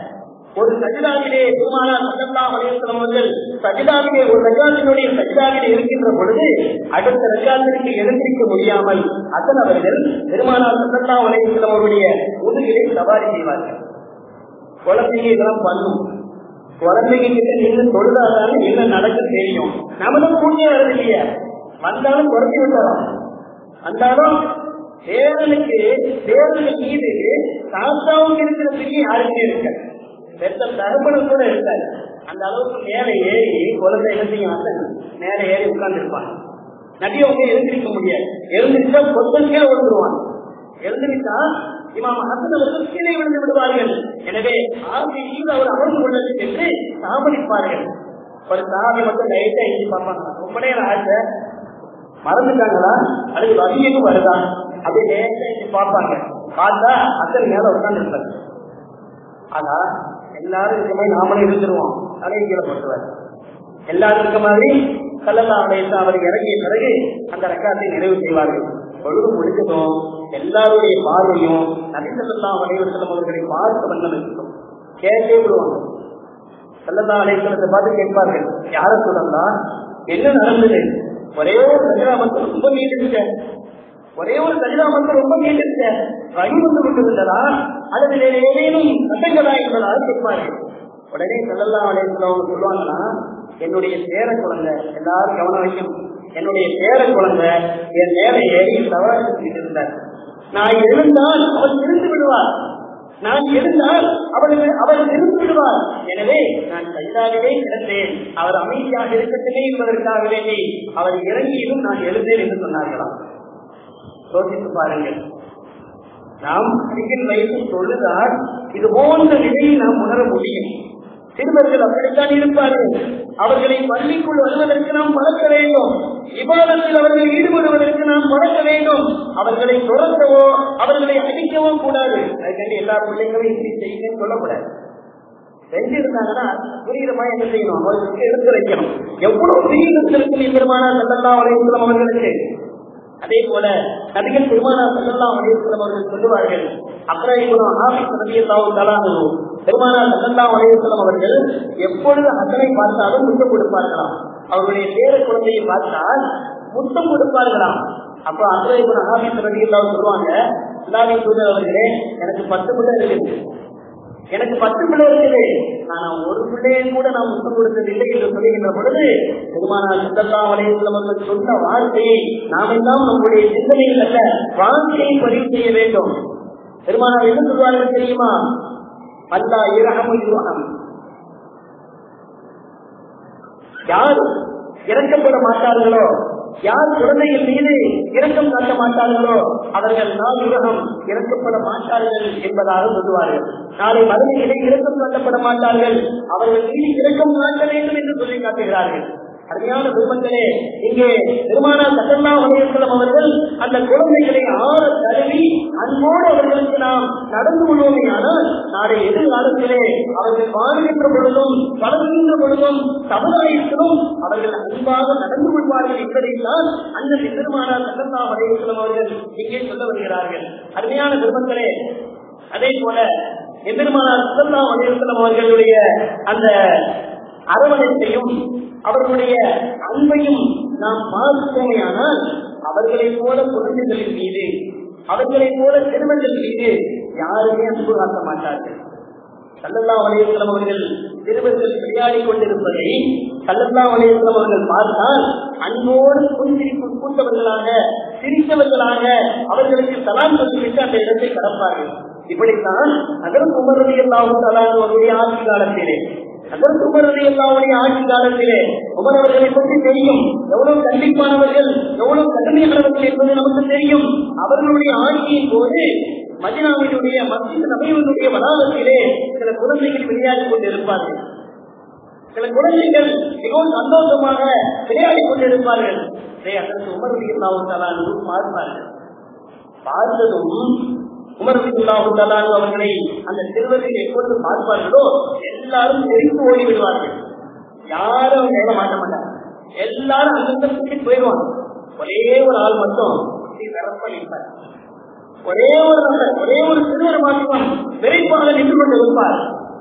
ஒரு சஜிதாவிலே பெருமானார் சல்லல்லா அலையம் அவர்கள் சஜிதாவிலே ஒரு ரஜாத்தினுடைய சஜிதாவிலே இருக்கின்ற பொழுது அடுத்த ரஜாத்திற்கு எழுந்திருக்க முடியாமல் அதன் அவர்கள் பெருமானார் சல்லல்லா அலையம் அவருடைய முதுகிலே சவாரி செய்வார்கள் குழந்தைங்க இதெல்லாம் பண்ணும் குழந்தைங்க கிட்ட நின்று தொழுதாதான என்ன நடக்க தெரியும் நம்மளும் பூஜை வருது இல்லையா வந்தாலும் குறைச்சி விட்டுறோம் வந்தாலும் தேர்தலுக்கு தேர்தல் மீது சாஸ்தாவுக்கு இருக்கிற பிரிவு யாருமே இருக்க பெத்த தகப்பனும் கூட இருக்காது அந்த அளவுக்கு மேலே ஏறி குழந்தை என்ன செய்யும் மேலே ஏறி உட்கார்ந்து இருப்பாங்க நடிகவங்க எழுந்திருக்க முடியாது எழுந்திருச்சா கொத்தம் கீழே விழுந்துருவாங்க எழுந்திருச்சா இமாம் ஹசன் அவர்கள் கீழே விழுந்து விடுவார்கள் எனவே ஆசையில் அவர் அமர்ந்து கொண்டது என்று சாமடிப்பார்கள் ஒரு சாமி மட்டும் லைட்டா எழுதி பார்ப்பாங்க ரொம்ப நேரம் ஆசை மறந்துட்டாங்களா அல்லது வலியும் வருதா அப்படி லேசா எழுதி பார்ப்பாங்க பார்த்தா அத்தனை மேல உட்கார்ந்து இருப்பாரு ஆனா எல்லாரும் இருக்க மாதிரி நாமளே இருந்துருவோம் தலையை கீழே போட்டுவார் எல்லாரும் இருக்க மாதிரி கல்லல்லா அலையத்தா அவர் இறங்கிய பிறகு அந்த ரக்காத்தை நிறைவு செய்வார்கள் பொழுது முடிச்சதும் எல்லாருடைய பார்வையும் நபிசல்லா அலைவசலம் அவர்களை பார்த்த வண்ணம் இருக்கும் கேட்டே விடுவாங்க சல்லல்லா அலைவசலத்தை பார்த்து கேட்பார்கள் யார சொல்லலாம் என்ன நடந்தது ஒரே ஒரு சஜிதா மட்டும் ரொம்ப நீண்டிருக்க ஒரே ஒரு சஜிதா மட்டும் ரொம்ப நீண்டிருக்க ரவி வந்து கொண்டிருந்ததா அல்லது வேறு ஏதேனும் சட்டங்களா என்பதா கேட்பார்கள் உடனே சல்லல்லா அலைவசலம் சொல்லுவாங்கன்னா என்னுடைய பேர குழந்தை எல்லாரும் கவனம் வைக்கணும் என்னுடைய பேர குழந்தை என் மேல ஏறி சவாரி இருந்தார் நான் எழுந்தால் அவர் இருந்து விடுவார் நான் எழுந்தால் அவர்கள் அவர் இருந்து விடுவார் எனவே நான் கைதாகவே கிடந்தேன் அவர் அமைதியாக இருக்கட்டுமே என்பதற்காக வேண்டி அவர் இறங்கியதும் நான் எழுந்தேன் என்று சொன்னார்களாம் யோசித்து பாருங்கள் நாம் அருகில் வைத்து தொழுதால் இது போன்ற நிலையை நாம் உணர முடியும் சிறுவர்கள் அப்படித்தான் இருப்பார்கள் அவர்களை பள்ளிக்குள் வருவதற்கு நாம் பழக்க வேண்டும் விவாதத்தில் அவர்கள் ஈடுபடுவதற்கு நாம் பழக்க வேண்டும் அவர்களை துரத்தவோ அவர்களை அடிக்கவோ கூடாது அதுக்காண்டி எல்லா பிள்ளைங்களும் இப்படி செய்யுங்கன்னு சொல்லக்கூடாது செஞ்சிருந்தாங்கன்னா புரியுற மாதிரி என்ன செய்யணும் அவர்களுக்கு எடுத்து வைக்கணும் எவ்வளவு பெரிய இருக்கும் பெருமானா சல்லல்லா வலையுலம் அவர்களுக்கு அதே போல நபிகள் பெருமானா சல்லல்லா வலையுலம் அவர்கள் சொல்லுவார்கள் அப்புறம் ஆபிஸ் நபியல்லாவும் தலானோ பெருமானா சல்லல்லா வலையுலம் அவர்கள் எப்பொழுது ஹசனை பார்த்தாலும் முத்தம் கொடுப்பார்களாம் அவருடைய பேர குழந்தையை பார்த்தால் முத்தம் கொடுப்பார்களாம் அப்ப அப்புறம் ஆபிஸ் நபியல்லாவும் சொல்லுவாங்க அல்லாவின் தூதர் அவர்களே எனக்கு பத்து பிள்ளை இருக்குது எனக்கு பத்து பிள்ளை இருக்குது ஆனா ஒரு பிள்ளையை கூட நான் முத்தம் கொடுத்ததில்லை என்று சொல்லுகின்ற பொழுது பெருமானார் சுத்தல்லா வலையுள்ளம் அவர்கள் சொன்ன வார்த்தையை நாம் எல்லாம் நம்முடைய சிந்தனையில் அல்ல வாழ்க்கையை பதிவு செய்ய வேண்டும் பெருமானார் என்ன சொல்வார்கள் தெரியுமா அல்லா இரகம் யுகம் யார் இறக்கப்பட மாட்டார்களோ யார் குழந்தைகள் மீது இரக்கம் காட்ட மாட்டார்களோ அவர்கள் நாள் உலகம் இறக்கப்பட மாட்டார்கள் என்பதாக சொல்லுவார்கள் நாளை மறுமையிலே இரக்கம் காட்டப்பட மாட்டார்கள் அவர்கள் மீது இரக்கம் காட்ட வேண்டும் என்று சொல்லி காட்டுகிறார்கள் அருமையான விருப்பங்களே இங்கே பெருமானா சட்டல்லா வலையசலம் அவர்கள் அந்த குழந்தைகளை ஆற தழுவி அன்போடு அவர்களுக்கு நாம் நடந்து கொள்வோமே ஆனால் நாளை எதிர்காலத்திலே அவர்கள் வாழ்கின்ற பொழுதும் வளர்கின்ற பொழுதும் சமுதாயத்திலும் அவர்கள் அன்பாக நடந்து கொள்வார்கள் என்பதைத்தான் அந்த பெருமானா சட்டல்லா வலையசலம் அவர்கள் இங்கே சொல்ல வருகிறார்கள் அருமையான விருப்பங்களே அதே போல எதிர்மானார் சல்லா வலையசலம் அவர்களுடைய அந்த அரவணைப்பையும் அவர்களுடைய அன்பையும் நாம் பார்ப்போமையானால் அவர்களைப் போல குழந்தைகளின் மீது அவர்களைப் போல சிறுவர்கள் மீது யாருமே அன்பு காட்ட மாட்டார்கள் சல்லல்லா வலையுத்தலம் அவர்கள் சிறுவர்கள் விளையாடி கொண்டிருப்பதை சல்லல்லா வலையுத்தலம் அவர்கள் பார்த்தால் அன்போடு புன்சிரிப்பு கூட்டவர்களாக சிரித்தவர்களாக அவர்களுக்கு சலாம் சொல்லிவிட்டு அந்த இடத்தை கடப்பார்கள் இப்படித்தான் அதற்கு உமரதி எல்லாவும் அவருடைய ஆட்சி காலத்திலே அதற்கு உமரதி எல்லாவுடைய ஆட்சி காலத்திலே உமர் அவர்களை பற்றி தெரியும் எவ்வளவு கண்டிப்பானவர்கள் எவ்வளவு கடுமையானவர்கள் என்பது நமக்கு தெரியும் அவர்களுடைய ஆட்சியின் போது மதினாவினுடைய மத்திய நபையினுடைய வளாகத்திலே சில குழந்தைகள் விளையாடி கொண்டிருப்பார்கள் சில குழந்தைகள் மிகவும் சந்தோஷமாக விளையாடி கொண்டிருப்பார்கள் அதற்கு உமரதி எல்லாவும் பார்ப்பார்கள் பார்த்ததும் உமர்பில்லாஹு அவர்களை அந்த சிறுவர்கள் எப்பொழுது பார்ப்பார்களோ எல்லாரும் தெரிந்து ஓடி விடுவார்கள் யாரும் மேல மாட்ட மாட்டாங்க எல்லாரும் அந்தந்த சுற்றி போயிடுவாங்க ஒரே ஒரு ஆள் மட்டும் நிற்பார் ஒரே ஒரு நபர் ஒரே ஒரு சிறுவர் மாற்றுவான் விரைப்பாக நின்று கொண்டு இருப்பார்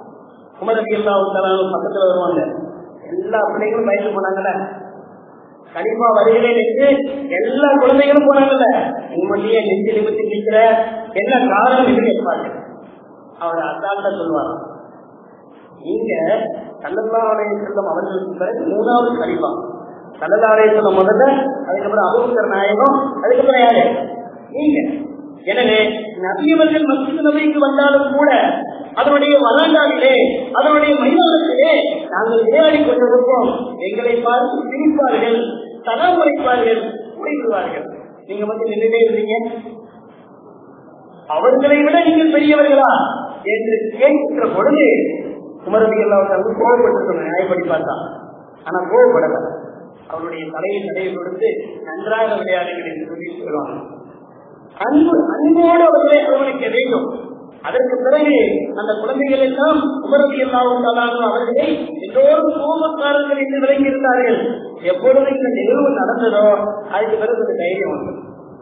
உமரபி அல்லாஹு பக்கத்துல வருவாங்க எல்லா பிள்ளைகளும் பயந்து போனாங்கல்ல கண்டிப்பா வருகிறேன் என்று எல்லா குழந்தைகளும் போனாங்கல்ல உண்மையிலேயே நெஞ்சு நிமித்தி நிற்கிற என்ன காரணம் என்று கேட்பார்கள் அவர் அசால்ட்டா சொல்லுவார் நீங்க கல்லல்லாவுடைய செல்லம் அவர்களுக்கு பிறகு மூணாவது கடிப்பா கல்லல்லாவுடைய செல்லம் முதல்ல அதுக்கப்புறம் அபூக்கர் நாயகம் அதுக்கப்புறம் யாரு நீங்க எனவே நபியவர்கள் மசித நபிக்கு வந்தாலும் கூட அதனுடைய வராண்டாவிலே அதனுடைய மைதானத்திலே நாங்கள் விளையாடி கொண்டிருப்போம் எங்களை பார்த்து சிரிப்பார்கள் சதம் உரைப்பார்கள் உழைப்பார்கள் நீங்க வந்து நின்றுட்டே இருந்தீங்க அவர்களை விட நீங்கள் பெரியவர்களா என்று கேட்கிற பொழுது குமரதி எல்லாம் கோவப்பட்டு சொன்ன நியாயப்படி பார்த்தா ஆனா கோவப்படல அவருடைய தலையை தலையை கொடுத்து நன்றாக விளையாடுங்கள் என்று சொல்லி சொல்லுவாங்க அன்பு அன்போடு அவர்களை அரவணைக்க வேண்டும் அதற்கு பிறகு அந்த குழந்தைகள் எல்லாம் உமரதி எல்லாம் அவர்களை எல்லோரும் கோபக்காரர்கள் என்று விளங்கி இருந்தார்கள் எப்பொழுது இந்த நிகழ்வு நடந்ததோ அதுக்கு பிறகு ஒரு தைரியம் வந்தது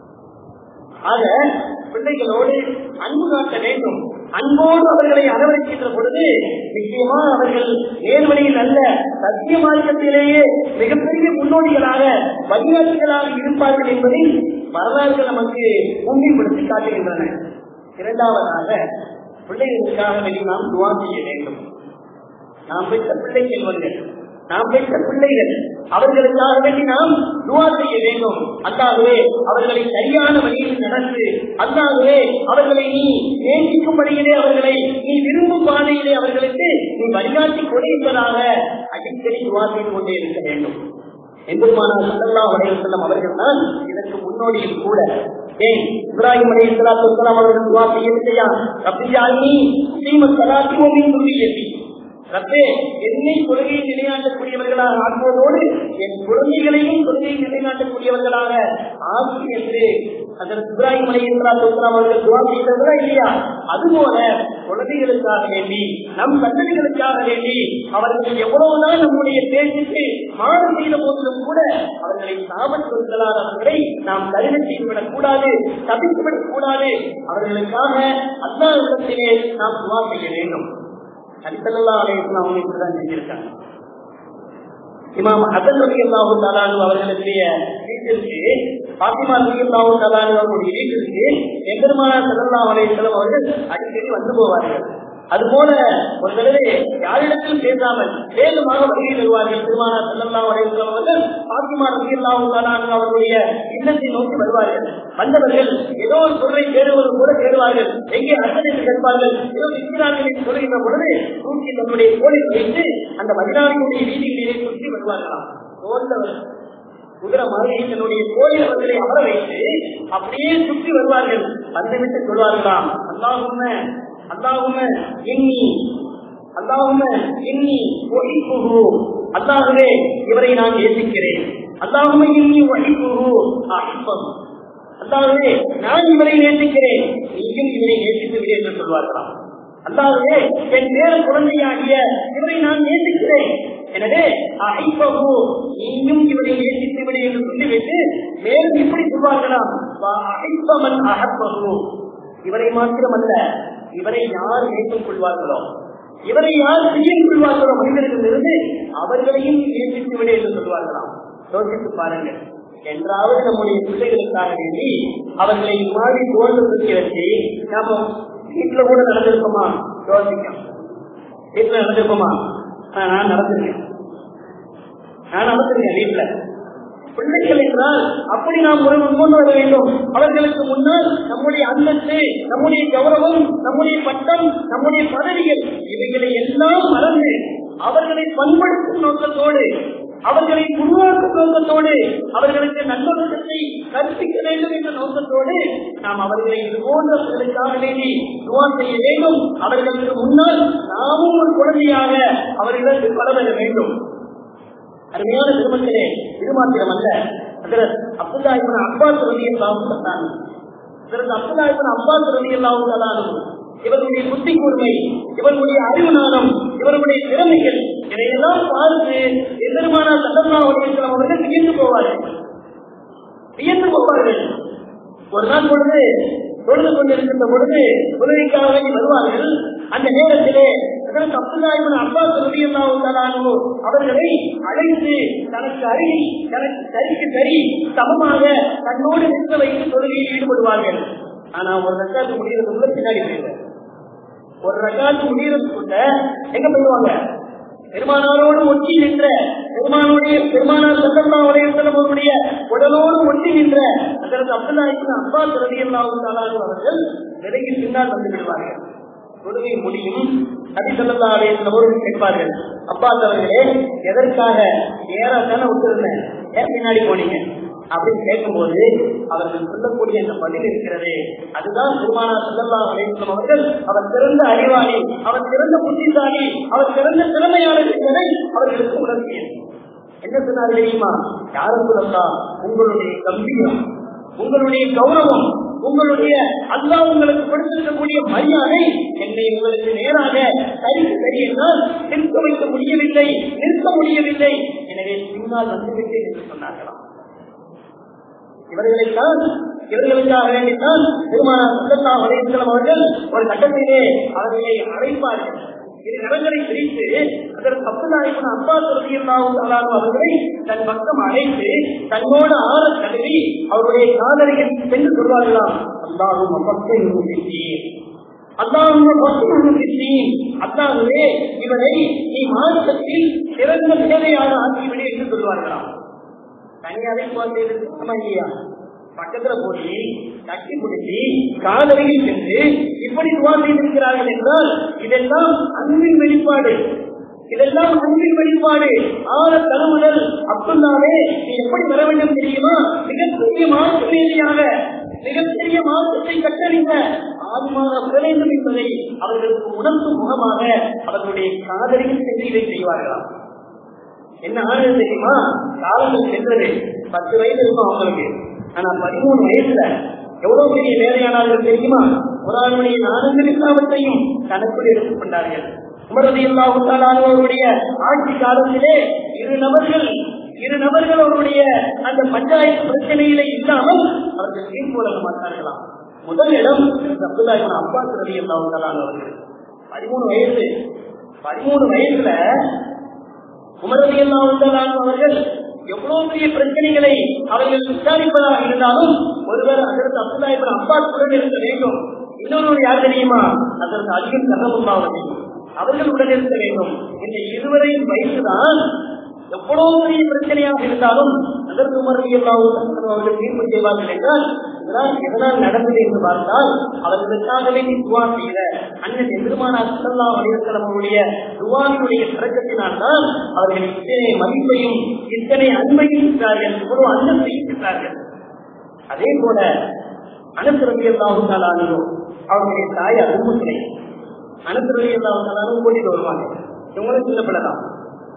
ஆக பிள்ளைகளோடு அன்பு காட்ட வேண்டும் அன்போடு அவர்களை அரவணைக்கின்ற பொழுது நிச்சயமா அவர்கள் நேர்வழியில் அல்ல சத்திய மார்க்கத்திலேயே மிகப்பெரிய முன்னோடிகளாக வழிகாட்டுகளாக இருப்பார்கள் என்பதை வரலாறுகள் நமக்கு உண்மைப்படுத்தி காட்டுகின்றன இரண்டாவதாக பிள்ளைகளுக்காக வேண்டி நாம் துவா செய்ய வேண்டும் நாம் பெற்ற பிள்ளை செல்வங்கள் நாம் பெற்ற பிள்ளைகள் அவர்களுக்காக வேண்டி நாம் துவா செய்ய வேண்டும் அந்தாகவே அவர்களை சரியான வழியில் நடந்து அந்தாகவே அவர்களை நீ நேசிக்கும் வழியிலே அவர்களை நீ விரும்பும் பாதையிலே அவர்களுக்கு நீ வழிகாட்டி கொடுப்பதாக அடிக்கடி துவா செய்து கொண்டே இருக்க வேண்டும் எம்பெருமானார் சல்லல்லா அலையம் அவர்கள் தான் இதற்கு முன்னோடியில் கூட ஏன் இப்ராஹிம் அலி இஸ்லாத்து வலாம் அவர்கள் துவா செய்யவில்லையா ரப்பியாலி ஸ்ரீமத் சலாத்தி ஓமின் துருவியத்தி ரப்பே என்னை கொள்கையை நிலைநாட்டக்கூடியவர்களாக ஆக்குவதோடு என் குழந்தைகளையும் கொள்கையை நிலைநாட்டக்கூடியவர்களாக ஆக்கி என்று அதற்கு இப்ராஹிம் அலி இஸ்லாத்து வலாம் அவர்கள் துவா செய்தவர்களா இல்லையா அதுபோல குழந்தைகளுக்காக வேண்டி நம் சந்ததிகளுக்காக வேண்டி அவர்கள் எவ்வளவுதான் நம்முடைய பேச்சுக்கு மாறு செய்த போதிலும் கூட அவர்களை சாபம் சொற்களானவர்களை நாம் கருத செய்துவிடக் கூடாது தவித்துவிடக் கூடாது அவர்களுக்காக அல்லா இடத்திலே நாம் துவா செய்ய வேண்டும் அடித்தல்லா ஆலயத்தில் அவங்க இப்படிதான் செஞ்சிருக்காங்க இமாம் அசன் ரவி அல்லாஹு தாலானு அவர்களுடைய வீட்டிற்கு பாத்திமா ரவி அல்லாஹு தாலானு அவர்களுடைய வீட்டிற்கு எம்பெருமானா சல்லா அலையம் அவர்கள் அடிக்கடி வந்து போவார்கள் அதுபோல ஒரு தடவை யாரிடத்தில் பேசாமல் வேகமாக வருகை தருவார்கள் திருமணா செல்லல்லாம் அலையம் அவர்கள் பாத்திமா ரவி அல்லாஹு தாலானு அவர்களுடைய இல்லத்தை நோக்கி வருவார்கள் வந்தவர்கள் ஏதோ ஒரு பொருளை தேடுவது கூட தேடுவார்கள் எங்கே அசன் என்று கேட்பார்கள் ஏதோ இருக்கிறார்கள் என்று சொல்லுகின்ற பொழுது தூக்கி தன்னுடைய கோலில் வைத்து அந்த மதினாவினுடைய வீதிகளிலே சுற்றி வருவார்களாம் தோன்றவர் குதிரை மாதிரி தன்னுடைய கோயில் அவர்களை அமர வைத்து அப்படியே சுற்றி வருவார்கள் வந்துவிட்டு சொல்வார்களாம் அல்லாஹும அல்லாஹும எண்ணி அல்லாஹும எண்ணி ஒழிப்புகு அல்லாகவே இவரை நான் நேசிக்கிறேன் அல்லாஹுமே இன்னி வழிபுரு அஹ்பம் அல்லாகவே நான் இவரை நேசிக்கிறேன் நீயும் இவரை நேசித்து விடு என்று சொல்வார்களாம் அல்லாகவே என் பேர குழந்தையாகிய இவரை நான் நேசிக்கிறேன் எனவே அஹிப்பகு நீயும் இவரை நேசித்து விடு என்று சொல்லிவிட்டு மேலும் இப்படி சொல்வார்களாம் அஹிப்பமன் அகப்பகு இவரை மாத்திரமல்ல இவரை யார் நேசித்துக் கொள்வார்களோ இவரை யார் செய்யும் கொள்வார்களோ மனிதர்களிலிருந்து அவர்களையும் நேசித்து விடு என்று சொல்வார்களாம் யோசித்து பாருங்கள் என்றாவது நம்முடைய பிள்ளைகளுக்காக வேண்டி அவர்களை மாறி தோல்வி தூக்கி வச்சு நாம வீட்டுல கூட நடந்திருப்போமா யோசிக்கும் வீட்டுல நடந்திருப்போமா ஆ, நான் நடந்திருக்கேன் நான் நடந்திருக்கேன் வீட்டுல பிள்ளைகள் என்றால் அப்படி நாம் ஒரு முன் வர வேண்டும் அவர்களுக்கு முன்னால் நம்முடைய அந்தஸ்து நம்முடைய கௌரவம் நம்முடைய பட்டம் நம்முடைய பதவிகள் இவைகளை எல்லாம் மறந்து அவர்களை பண்படுத்தும் நோக்கத்தோடு அவர்களை உருவாக்கும் நோக்கத்தோடு அவர்களுக்கு நல்லொழுக்கத்தை கற்பிக்க வேண்டும் என்ற நோக்கத்தோடு நாம் அவர்களை இது போன்றவர்களுக்காக வேண்டி துவா செய்ய வேண்டும் அவர்களுக்கு முன்னால் நாமும் ஒரு குழந்தையாக அவர்களுக்கு வளர வேண்டும் அருமையான திருமணத்திலே இது மாத்திரம் அல்ல அதற்கு அப்துல்லா இவன் அப்பாஸ் ரலியல்லாஹு சொன்னாங்க அதற்கு அப்துல்லா இவன் அப்பாஸ் ரலியல்லாஹு தஆலாஹு இவர்களுடைய புத்தி கூர்மை இவர்களுடைய அறிவு நாளம் இவர்களுடைய திறமைகள் இதையெல்லாம் பார்த்து எதிர்மான சட்டமா அவர்கள் வியந்து போவார்கள் வியந்து போவார்கள் ஒரு நாள் பொழுது தொழுது கொண்டிருக்கின்ற பொழுது உதவிக்காக வேண்டி வருவார்கள் அந்த நேரத்திலே அதற்கு அப்துல்லாஹிபின் அப்பாஸ் ரலியல்லாஹு தஆலாஹு அவர்களை அழைத்து தனக்கு அருகி தனக்கு சரிக்கு சரி சமமாக தன்னோடு நிற்க வைத்து தொழுகையில் ஈடுபடுவார்கள் ஆனா ஒரு ரக்காத்து முடிகிறதுக்குள்ள பின்னாடி போயிடுவார் ஒரு ரக்காத்து முடிகிறதுக்குள்ள எங்க போயிடுவாங்க பெருமானாரோடு ஒட்டி நின்ற பெருமானுடைய பெருமானார் சல்லல்லா உலகம் அவருடைய உடலோடு ஒட்டி நின்ற அதற்கு அப்துல்லாஹிபின் அப்பாஸ் ரலியல்லாஹு தஆலாஹு அவர்கள் விலகி பின்னால் வந்து விடுவார்கள் தொழுகை முடியும் நபி சொல்லா அலையவர்கள் கேட்பார்கள் அப்பா அவர்களே எதற்காக ஏறாத்தானே விட்டுருந்தேன் ஏன் பின்னாடி போனீங்க அப்படின்னு கேட்கும்போது அவர்கள் சொல்லக்கூடிய அந்த பதில் இருக்கிறது அதுதான் பெருமானா சொல்லல்லா அலையம் அவர்கள் அவர் சிறந்த அறிவாளி அவர் சிறந்த புத்திசாலி அவர் சிறந்த திறமையாளர் என்பதை அவர்களுக்கு உணர்த்தியது என்ன சொன்னார் தெரியுமா யாரும் சொல்லலாம் உங்களுடைய கம்பீரம் உங்களுடைய கௌரவம் உங்களுடைய அல்லா உங்களுக்கு கொடுத்திருக்கக்கூடிய மரியாதை என்னை உங்களுக்கு நேராக சரிக்கு சரி என்றால் நிற்க வைக்க முடியவில்லை நிற்க முடியவில்லை எனவே பின்னால் வந்துவிட்டேன் என்று சொன்னார்களாம் இவர்களைத்தான் இவர்களுக்காக வேண்டித்தான் திருமணம் சந்தத்தா வலைத்தளம் அவர்கள் ஒரு கட்டத்திலே அவர்களை அழைப்பார்கள் இரு கரங்களை பிரித்து அதற்கு அப்துல்லாஹிபின் அப்பா சொல்லியிருந்தாவும் அவர்களை தன் பக்கம் அழைத்து தன்னோடு ஆற கழுவி அவருடைய காதலிகள் சென்று சொல்வார்களாம் அல்லாஹும் அப்பத்தை அல்லாஹுவே இவரை நீ மார்க்கத்தில் சிறந்த சேவையாக ஆக்கிவிடு என்று சொல்வார்களாம் தனியாரை போன்றா இல்லையா பக்கத்துல போய் கட்டி பிடிச்சி காதலியில் சென்று இப்படி துவா செய்திருக்கிறார்கள் என்றால் இதெல்லாம் அன்பின் வெளிப்பாடு இதெல்லாம் அன்பின் வெளிப்பாடு ஆற தருமுதல் அப்துல்லாவே நீ எப்படி வர வேண்டும் தெரியுமா மிகப்பெரிய மாற்றுமேதியாக மிகப்பெரிய மாற்றத்தை கட்டறிந்த ஆத்மாக வர வேண்டும் என்பதை அவர்களுக்கு உணர்த்தும் முகமாக அவர்களுடைய காதலியில் சென்று இதை செய்வார்களாம் என்ன ஆனது தெரியுமா காலங்கள் சென்றது பத்து வயது இருக்கும் அவங்களுக்கு ஆனா பதிமூணு வயசுல எவ்வளவு பெரிய வேலையானார்கள் தெரியுமா குரானுடைய நான்கு எல்லாவற்றையும் கணக்கில் எடுத்துக் கொண்டார்கள் உமரது அவருடைய ஆட்சி காலத்திலே இரு நபர்கள் இரு நபர்கள் அவருடைய அந்த பஞ்சாயத்து பிரச்சனையில இல்லாமல் அவர்கள் தீர்ப்பு வழங்க மாட்டார்களாம் முதல் இடம் அப்துல்லாஹின் அப்பா ரவி அவர்கள் பதிமூணு வயசு பதிமூணு வயசுல உமரவியல்லாம் அவர்கள் எவ்வளவு பெரிய பிரச்சனைகளை அவர்கள் விசாரிப்பதாக இருந்தாலும் ஒருவர் அதற்கு அப்துல்லாஹிபின் அப்பாத்துடன் இருக்க வேண்டும் இன்னொருவர் யார் தெரியுமா அதற்கு அதிகம் கதமுல்லாவது அவர்கள் உடன் இருக்க வேண்டும் இந்த இருவரையும் வயசுதான் எவ்வளவு பெரிய பிரச்சனையாக இருந்தாலும் அதற்கு உமரவியல்லாம் அவர்கள் தீர்ப்பு செய்வார்கள் என்றால் இதனால் எதனால் நடந்தது என்று பார்த்தால் அவர்களுக்காக வேண்டி துவா செய்த அண்ணன் எதிர்மான அசல்லா வலிவசலம் அவருடைய துவாவினுடைய தொடக்கத்தினால் தான் அவர்கள் இத்தனை மதிப்பையும் இத்தனை அன்பையும் பெற்றார்கள் ஒரு அந்தத்தையும் பெற்றார்கள் அதே போல அனசுரவியல்லாவும் தாளானோ அவருடைய தாய் அருமுத்திரை அனசுரவியல்லாவும் தாளானும் கூட்டிட்டு வருவாங்க இவங்களும் சொல்லப்படலாம்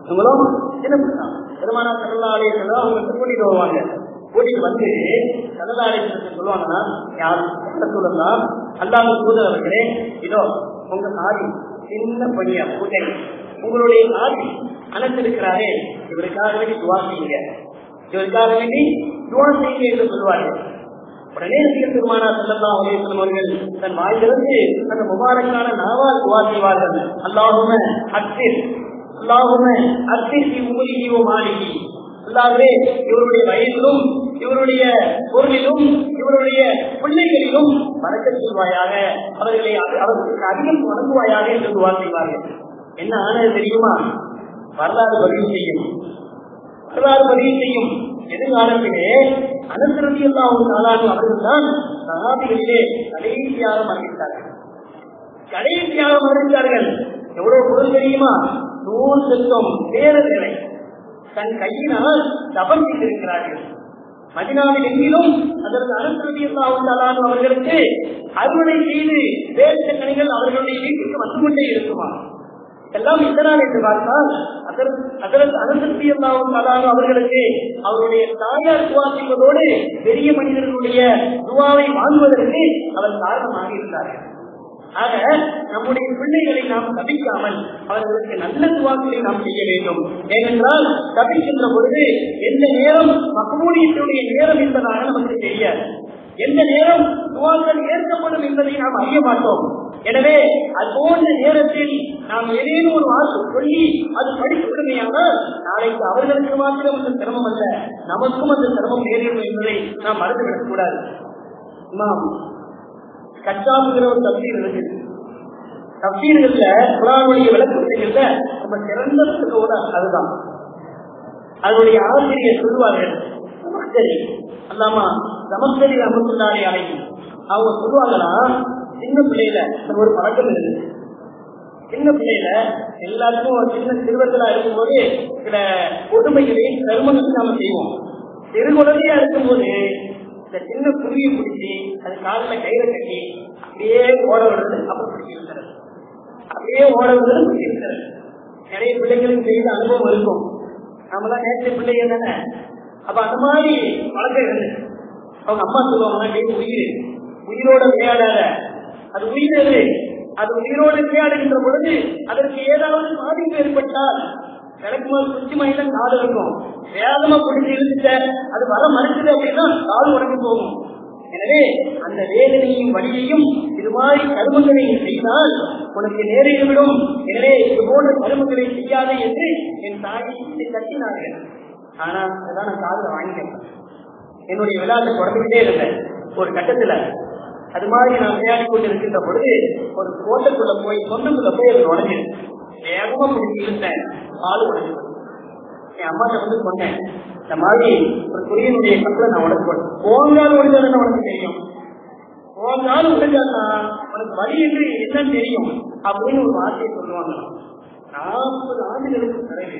இவங்களும் சின்ன பிள்ளை பெருமானா கடலாலயத்துல அவங்க கூட்டிட்டு வருவாங்க கூட்டிட்டு வந்து கடலாலயத்தை சொல்லுவாங்கன்னா யார் சொல்லலாம் அல்லாத தூதரவர்களே இதோ உங்க ஆதி சின்ன பையன் பூஜை உங்களுடைய ஆதி அணைத்திருக்கிறாரே இவருக்காக வேண்டி துவா செய்யுங்க இவருக்காக வேண்டி துவா செய்யுங்க என்று சொல்லுவார்கள் உடனே நபிகள் பெருமானா செல்லலாம் அவர்கள் அவர்கள் தன் வாயிலிருந்து அந்த முபாரக்கான நாவால் துவா செய்வார்கள் அல்லாஹும அக்சிர் அல்லாஹும அக்சிர் உமரிகி ஓ மாளிகி அல்லாஹே இவருடைய வயதிலும் இவருடைய பொருளிலும் இவருடைய பிள்ளைகளிலும் வணக்க சொல்வாயாக அவர்களை அவர்களுக்கு அதிகம் வணங்குவாயாக என்று துவா செய்வார்கள் என்ன ஆனது தெரியுமா வரலாறு பதிவு செய்யும் வரலாறு பதிவு செய்யும் எதிர்காலத்திலே அனந்திரதி எல்லாம் நாளாகும் அவர்கள் தான் சகாபிகளிலே கடைசியாக மறைந்தார்கள் கடைசியாக மறைந்தார்கள் எவ்வளவு பொருள் தெரியுமா நூறு செல்வம் பேரர்களை தன் கையினால் தபம் செய்திருக்கிறார்கள் மதினாவில் எங்கிலும் அதற்கு அனுசரதியல்லாவுண்டாலான அவர்களுக்கு அறுவடை செய்து வேற்ற கனிகள் அவர்களுடைய வீட்டுக்கு வந்து கொண்டே இருக்குமா எல்லாம் எதனால் என்று பார்த்தால் அதற்கு அனுசரதியல்லாவுண்டாலான அவர்களுக்கு அவருடைய தாயார் துவாசிப்பதோடு பெரிய மனிதர்களுடைய துவாவை வாங்குவதற்கு அவர் காரணமாக இருந்தார்கள் ஆக நம்முடைய பிள்ளைகளை நாம் தவிக்காமல் அவர்களுக்கு நல்ல துவாக்களை நாம் செய்ய வேண்டும் ஏனென்றால் தவிக்கின்ற பொழுது எந்த நேரம் மகமூலியத்துடைய நேரம் என்பதாக நமக்கு தெரியாது எந்த நேரம் துவாக்கள் ஏற்கப்படும் என்பதை நாம் அறிய மாட்டோம் எனவே அது போன்ற நேரத்தில் நாம் ஏதேனும் ஒரு வாக்கு சொல்லி அது படிக்கப்படுமையானால் நாளைக்கு அவர்களுக்கு மாத்திரம் அந்த சிரமம் அல்ல நமக்கும் அந்த சிரமம் நேரிடும் என்பதை நாம் மறந்துவிடக் கூடாது கச்சாப்புங்கிற ஒரு தப்சீர் இருக்கு தப்சீர்கள்ல குரானுடைய விளக்கத்தைகள்ல நம்ம சிறந்த புத்தகோட அதுதான் அதனுடைய ஆசிரியர் சொல்லுவார்கள் சமஸ்கரி அல்லாமா சமஸ்கரி அமர்ந்தாலே அழைக்கும் அவங்க சொல்லுவாங்கன்னா சின்ன பிள்ளையில ஒரு பழக்கம் இருக்கு சின்ன பிள்ளையில எல்லாருக்கும் சின்ன சிறுவர்களா இருக்கும்போது சில கொடுமைகளை கருமங்கள் நாம செய்வோம் சிறு குழந்தையா இருக்கும்போது இந்த சின்ன குருவியை பிடிச்சி அது காலில் கயிறை கட்டி அப்படியே ஓட விடுறது அப்ப பிடிக்கிறது அப்படியே ஓட விடுறது பிடிக்கிறது நிறைய பிள்ளைகளுக்கு செய்த அனுபவம் இருக்கும் நம்மளாம் நேற்று பிள்ளைங்க தானே அப்ப அந்த மாதிரி பழக்கம் இருந்துச்சு அவங்க அம்மா சொல்லுவாங்க டே உயிர் உயிரோட விளையாடாத அது உயிரது அது உயிரோடு விளையாடுகின்ற பொழுது அதற்கு ஏதாவது பாதிப்பு ஏற்பட்டால் விளக்குமாறு குச்சி மயில காது இருக்கும் வேகமா பிடிச்சி இழுத்துட்ட அது வர மறுக்குது அப்படின்னா காது உடம்பு போகும் எனவே அந்த வேதனையும் வழியையும் இது மாதிரி கருமங்களை செய்தால் உனக்கு நேரிட்டுவிடும் எனவே இது போன்ற கருமங்களை செய்யாதே என்று என் தாயை கட்டினார்கள் ஆனா அதான் நான் காதுல வாங்கிட்டேன் என்னுடைய விளையாட்டை தொடர்ந்துகிட்டே இருந்தேன் ஒரு கட்டத்துல அது மாதிரி நான் விளையாடி கொண்டு இருக்கின்ற பொழுது ஒரு கோட்டைக்குள்ள போய் சொந்தக்குள்ள போய் அது உடஞ்சிரு வேகமா பிடிச்சி இருந்தேன் ஆளு உடஞ்சு என் அம்மாட்ட வந்து சொன்னேன் இந்த மாதிரி ஒரு குரியனுடைய கப்பலை நான் உடச்சு போட்டேன் போங்கால் உடஞ்சாலும் உனக்கு தெரியும் போங்கால் உடஞ்சானா உனக்கு வழி என்று என்னன்னு தெரியும் அப்படின்னு ஒரு வார்த்தையை சொல்லுவாங்க நாற்பது ஆண்டுகளுக்கு பிறகு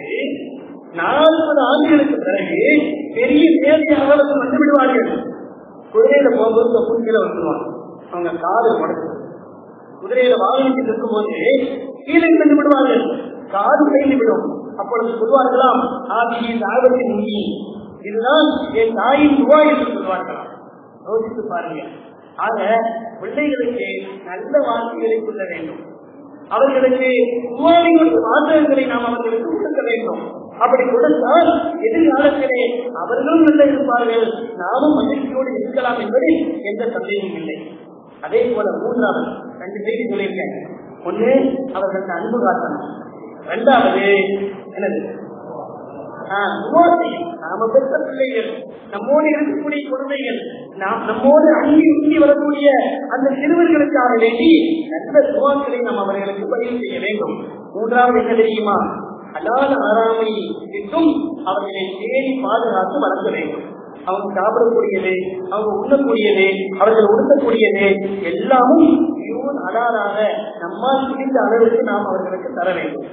நாற்பது ஆண்டுகளுக்கு பிறகு பெரிய தேவையாக அவர்கள் வந்து விடுவார்கள் குதிரையில போகும்போது தொப்பு கீழே வந்துருவாங்க அவங்க காது உடச்சு குதிரையில வாகனத்தில் இருக்கும்போது கீழே விழுந்து விடுவார்கள் காது உடைந்து விடும் அப்பொழுது சொல்வார்களாம் ஆதியை தாவத்தின் நீ இதுதான் என் தாயின் துவா என்று சொல்வார்களாம் யோசித்து பாருங்க ஆக பிள்ளைகளுக்கு நல்ல வார்த்தைகளை சொல்ல வேண்டும் அவர்களுக்கு துவாவின் வாசகங்களை நாம் அவர்களுக்கு கொடுக்க வேண்டும் அப்படி கொடுத்தால் எதிர்காலத்திலே அவர்களும் நல்ல இருப்பார்கள் நாமும் மகிழ்ச்சியோடு இருக்கலாம் என்பதில் எந்த சந்தேகமும் இல்லை அதே போல மூன்றாவது ரெண்டு செய்தி சொல்லியிருக்கேன் ஒண்ணு அவர்களுக்கு அன்பு காட்டணும் ரெண்டாவது என்னது நாம பெற்ற பிள்ளைகள் நம்மோடு இருக்கக்கூடிய குழந்தைகள் நாம் நம்மோடு அங்கி உங்கி வரக்கூடிய அந்த சிறுவர்களுக்காக வேண்டி நல்ல துவாக்களை நாம் அவர்களுக்கு பதிவு செய்ய வேண்டும் மூன்றாவது என்ன தெரியுமா அல்லாத ஆறாமை விட்டும் அவர்களை தேடி பாதுகாத்து வளர்க்க வேண்டும் அவங்க சாப்பிடக்கூடியது அவங்க உண்ணக்கூடியது அவர்கள் உடுத்தக்கூடியது எல்லாமும் மிகவும் அடாராக நம்மால் முடிந்த அளவுக்கு நாம் அவர்களுக்கு தர வேண்டும்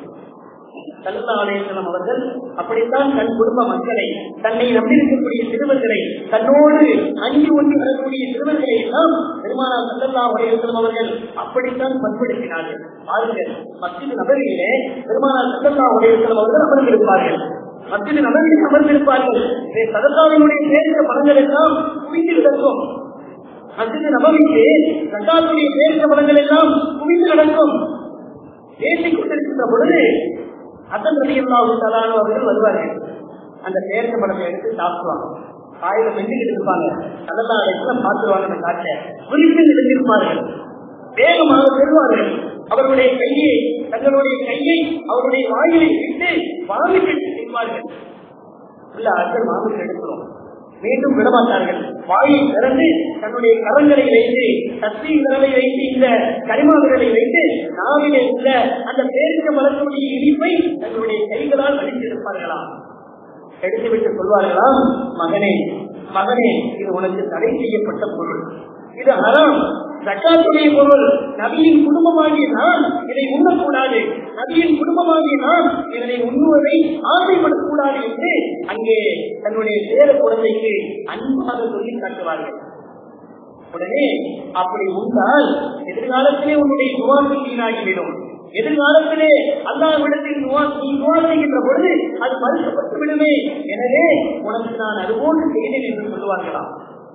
சல்லா அலேசலம் அவர்கள் அப்படித்தான் தன் குடும்ப மக்களை தன்னை நம்பியிருக்கக்கூடிய சிறுவர்களை தன்னோடு அஞ்சு ஒன்று வரக்கூடிய சிறுவர்களை எல்லாம் பெருமானார் சல்லல்லா உலகம் அவர்கள் அப்படித்தான் பண்படுத்தினார்கள் பாருங்கள் மத்திய நபரிலே பெருமானார் சல்லல்லா உலகம் அவர்கள் அமர்ந்திருப்பார்கள் மத்திய நபரில் அமர்ந்திருப்பார்கள் சதத்தாவினுடைய சேர்ந்த படங்கள் எல்லாம் குவிந்து கிடக்கும் மத்திய நபவிக்கு சட்டாத்துடைய சேர்ந்த படங்கள் எல்லாம் குவிந்து கிடக்கும் பேசிக் கொண்டிருக்கின்ற பொழுது அசன் ரவி அல்லாஹு அவர்கள் வருவார்கள் அந்த சேர்ந்த படத்தை எடுத்து சாப்பிடுவாங்க காயில மெஞ்சுக்கிட்டு இருப்பாங்க அதெல்லாம் இடத்துல பார்த்துருவாங்க அந்த காட்டை குறித்து எழுந்திருப்பார்கள் வேகமாக பெறுவார்கள் அவர்களுடைய கையை தங்களுடைய கையை அவருடைய வாயிலை விட்டு வாமிட்டு செய்வார்கள் இல்ல அர்கள் வாமிட்டு எடுக்கிறோம் மீண்டும் விடமாட்டார்கள் வாயை திறந்து தன்னுடைய கரங்களை வைத்து சக்தி விரலை வைத்து இந்த கரிமா விரலை வைத்து நாவிலே உள்ள அந்த பேரிக்க வளர்க்கக்கூடிய இனிப்பை தங்களுடைய கைகளால் வடித்திருப்பார்களாம் எடுத்துவிட்டு சொல்வார்களாம் மகனே மகனே இது உனக்கு தடை செய்யப்பட்ட பொருள் இது ஹராம் ஜக்காத்துடைய பொருள் நபியின் குடும்பமாகிய நான் இதை உண்ணக்கூடாது நபியின் குடும்பமாகிய நான் இதனை உண்ணுவதை ஆசைப்படக்கூடாது என்று அங்கே தன்னுடைய சேர குழந்தைக்கு அன்பாக சொல்லி காட்டுவார்கள் உடனே அப்படி உண்டால் எதிர்காலத்திலே உன்னுடைய துவாசி வீணாகிவிடும் எதிர்காலத்திலே அல்லாவிடத்தில் நீ துவா செய்கின்ற பொழுது அது மறுக்கப்பட்டு விடுமே எனவே உனக்கு நான் அதுபோன்று செய்தேன் என்று சொல்லுவார்களாம்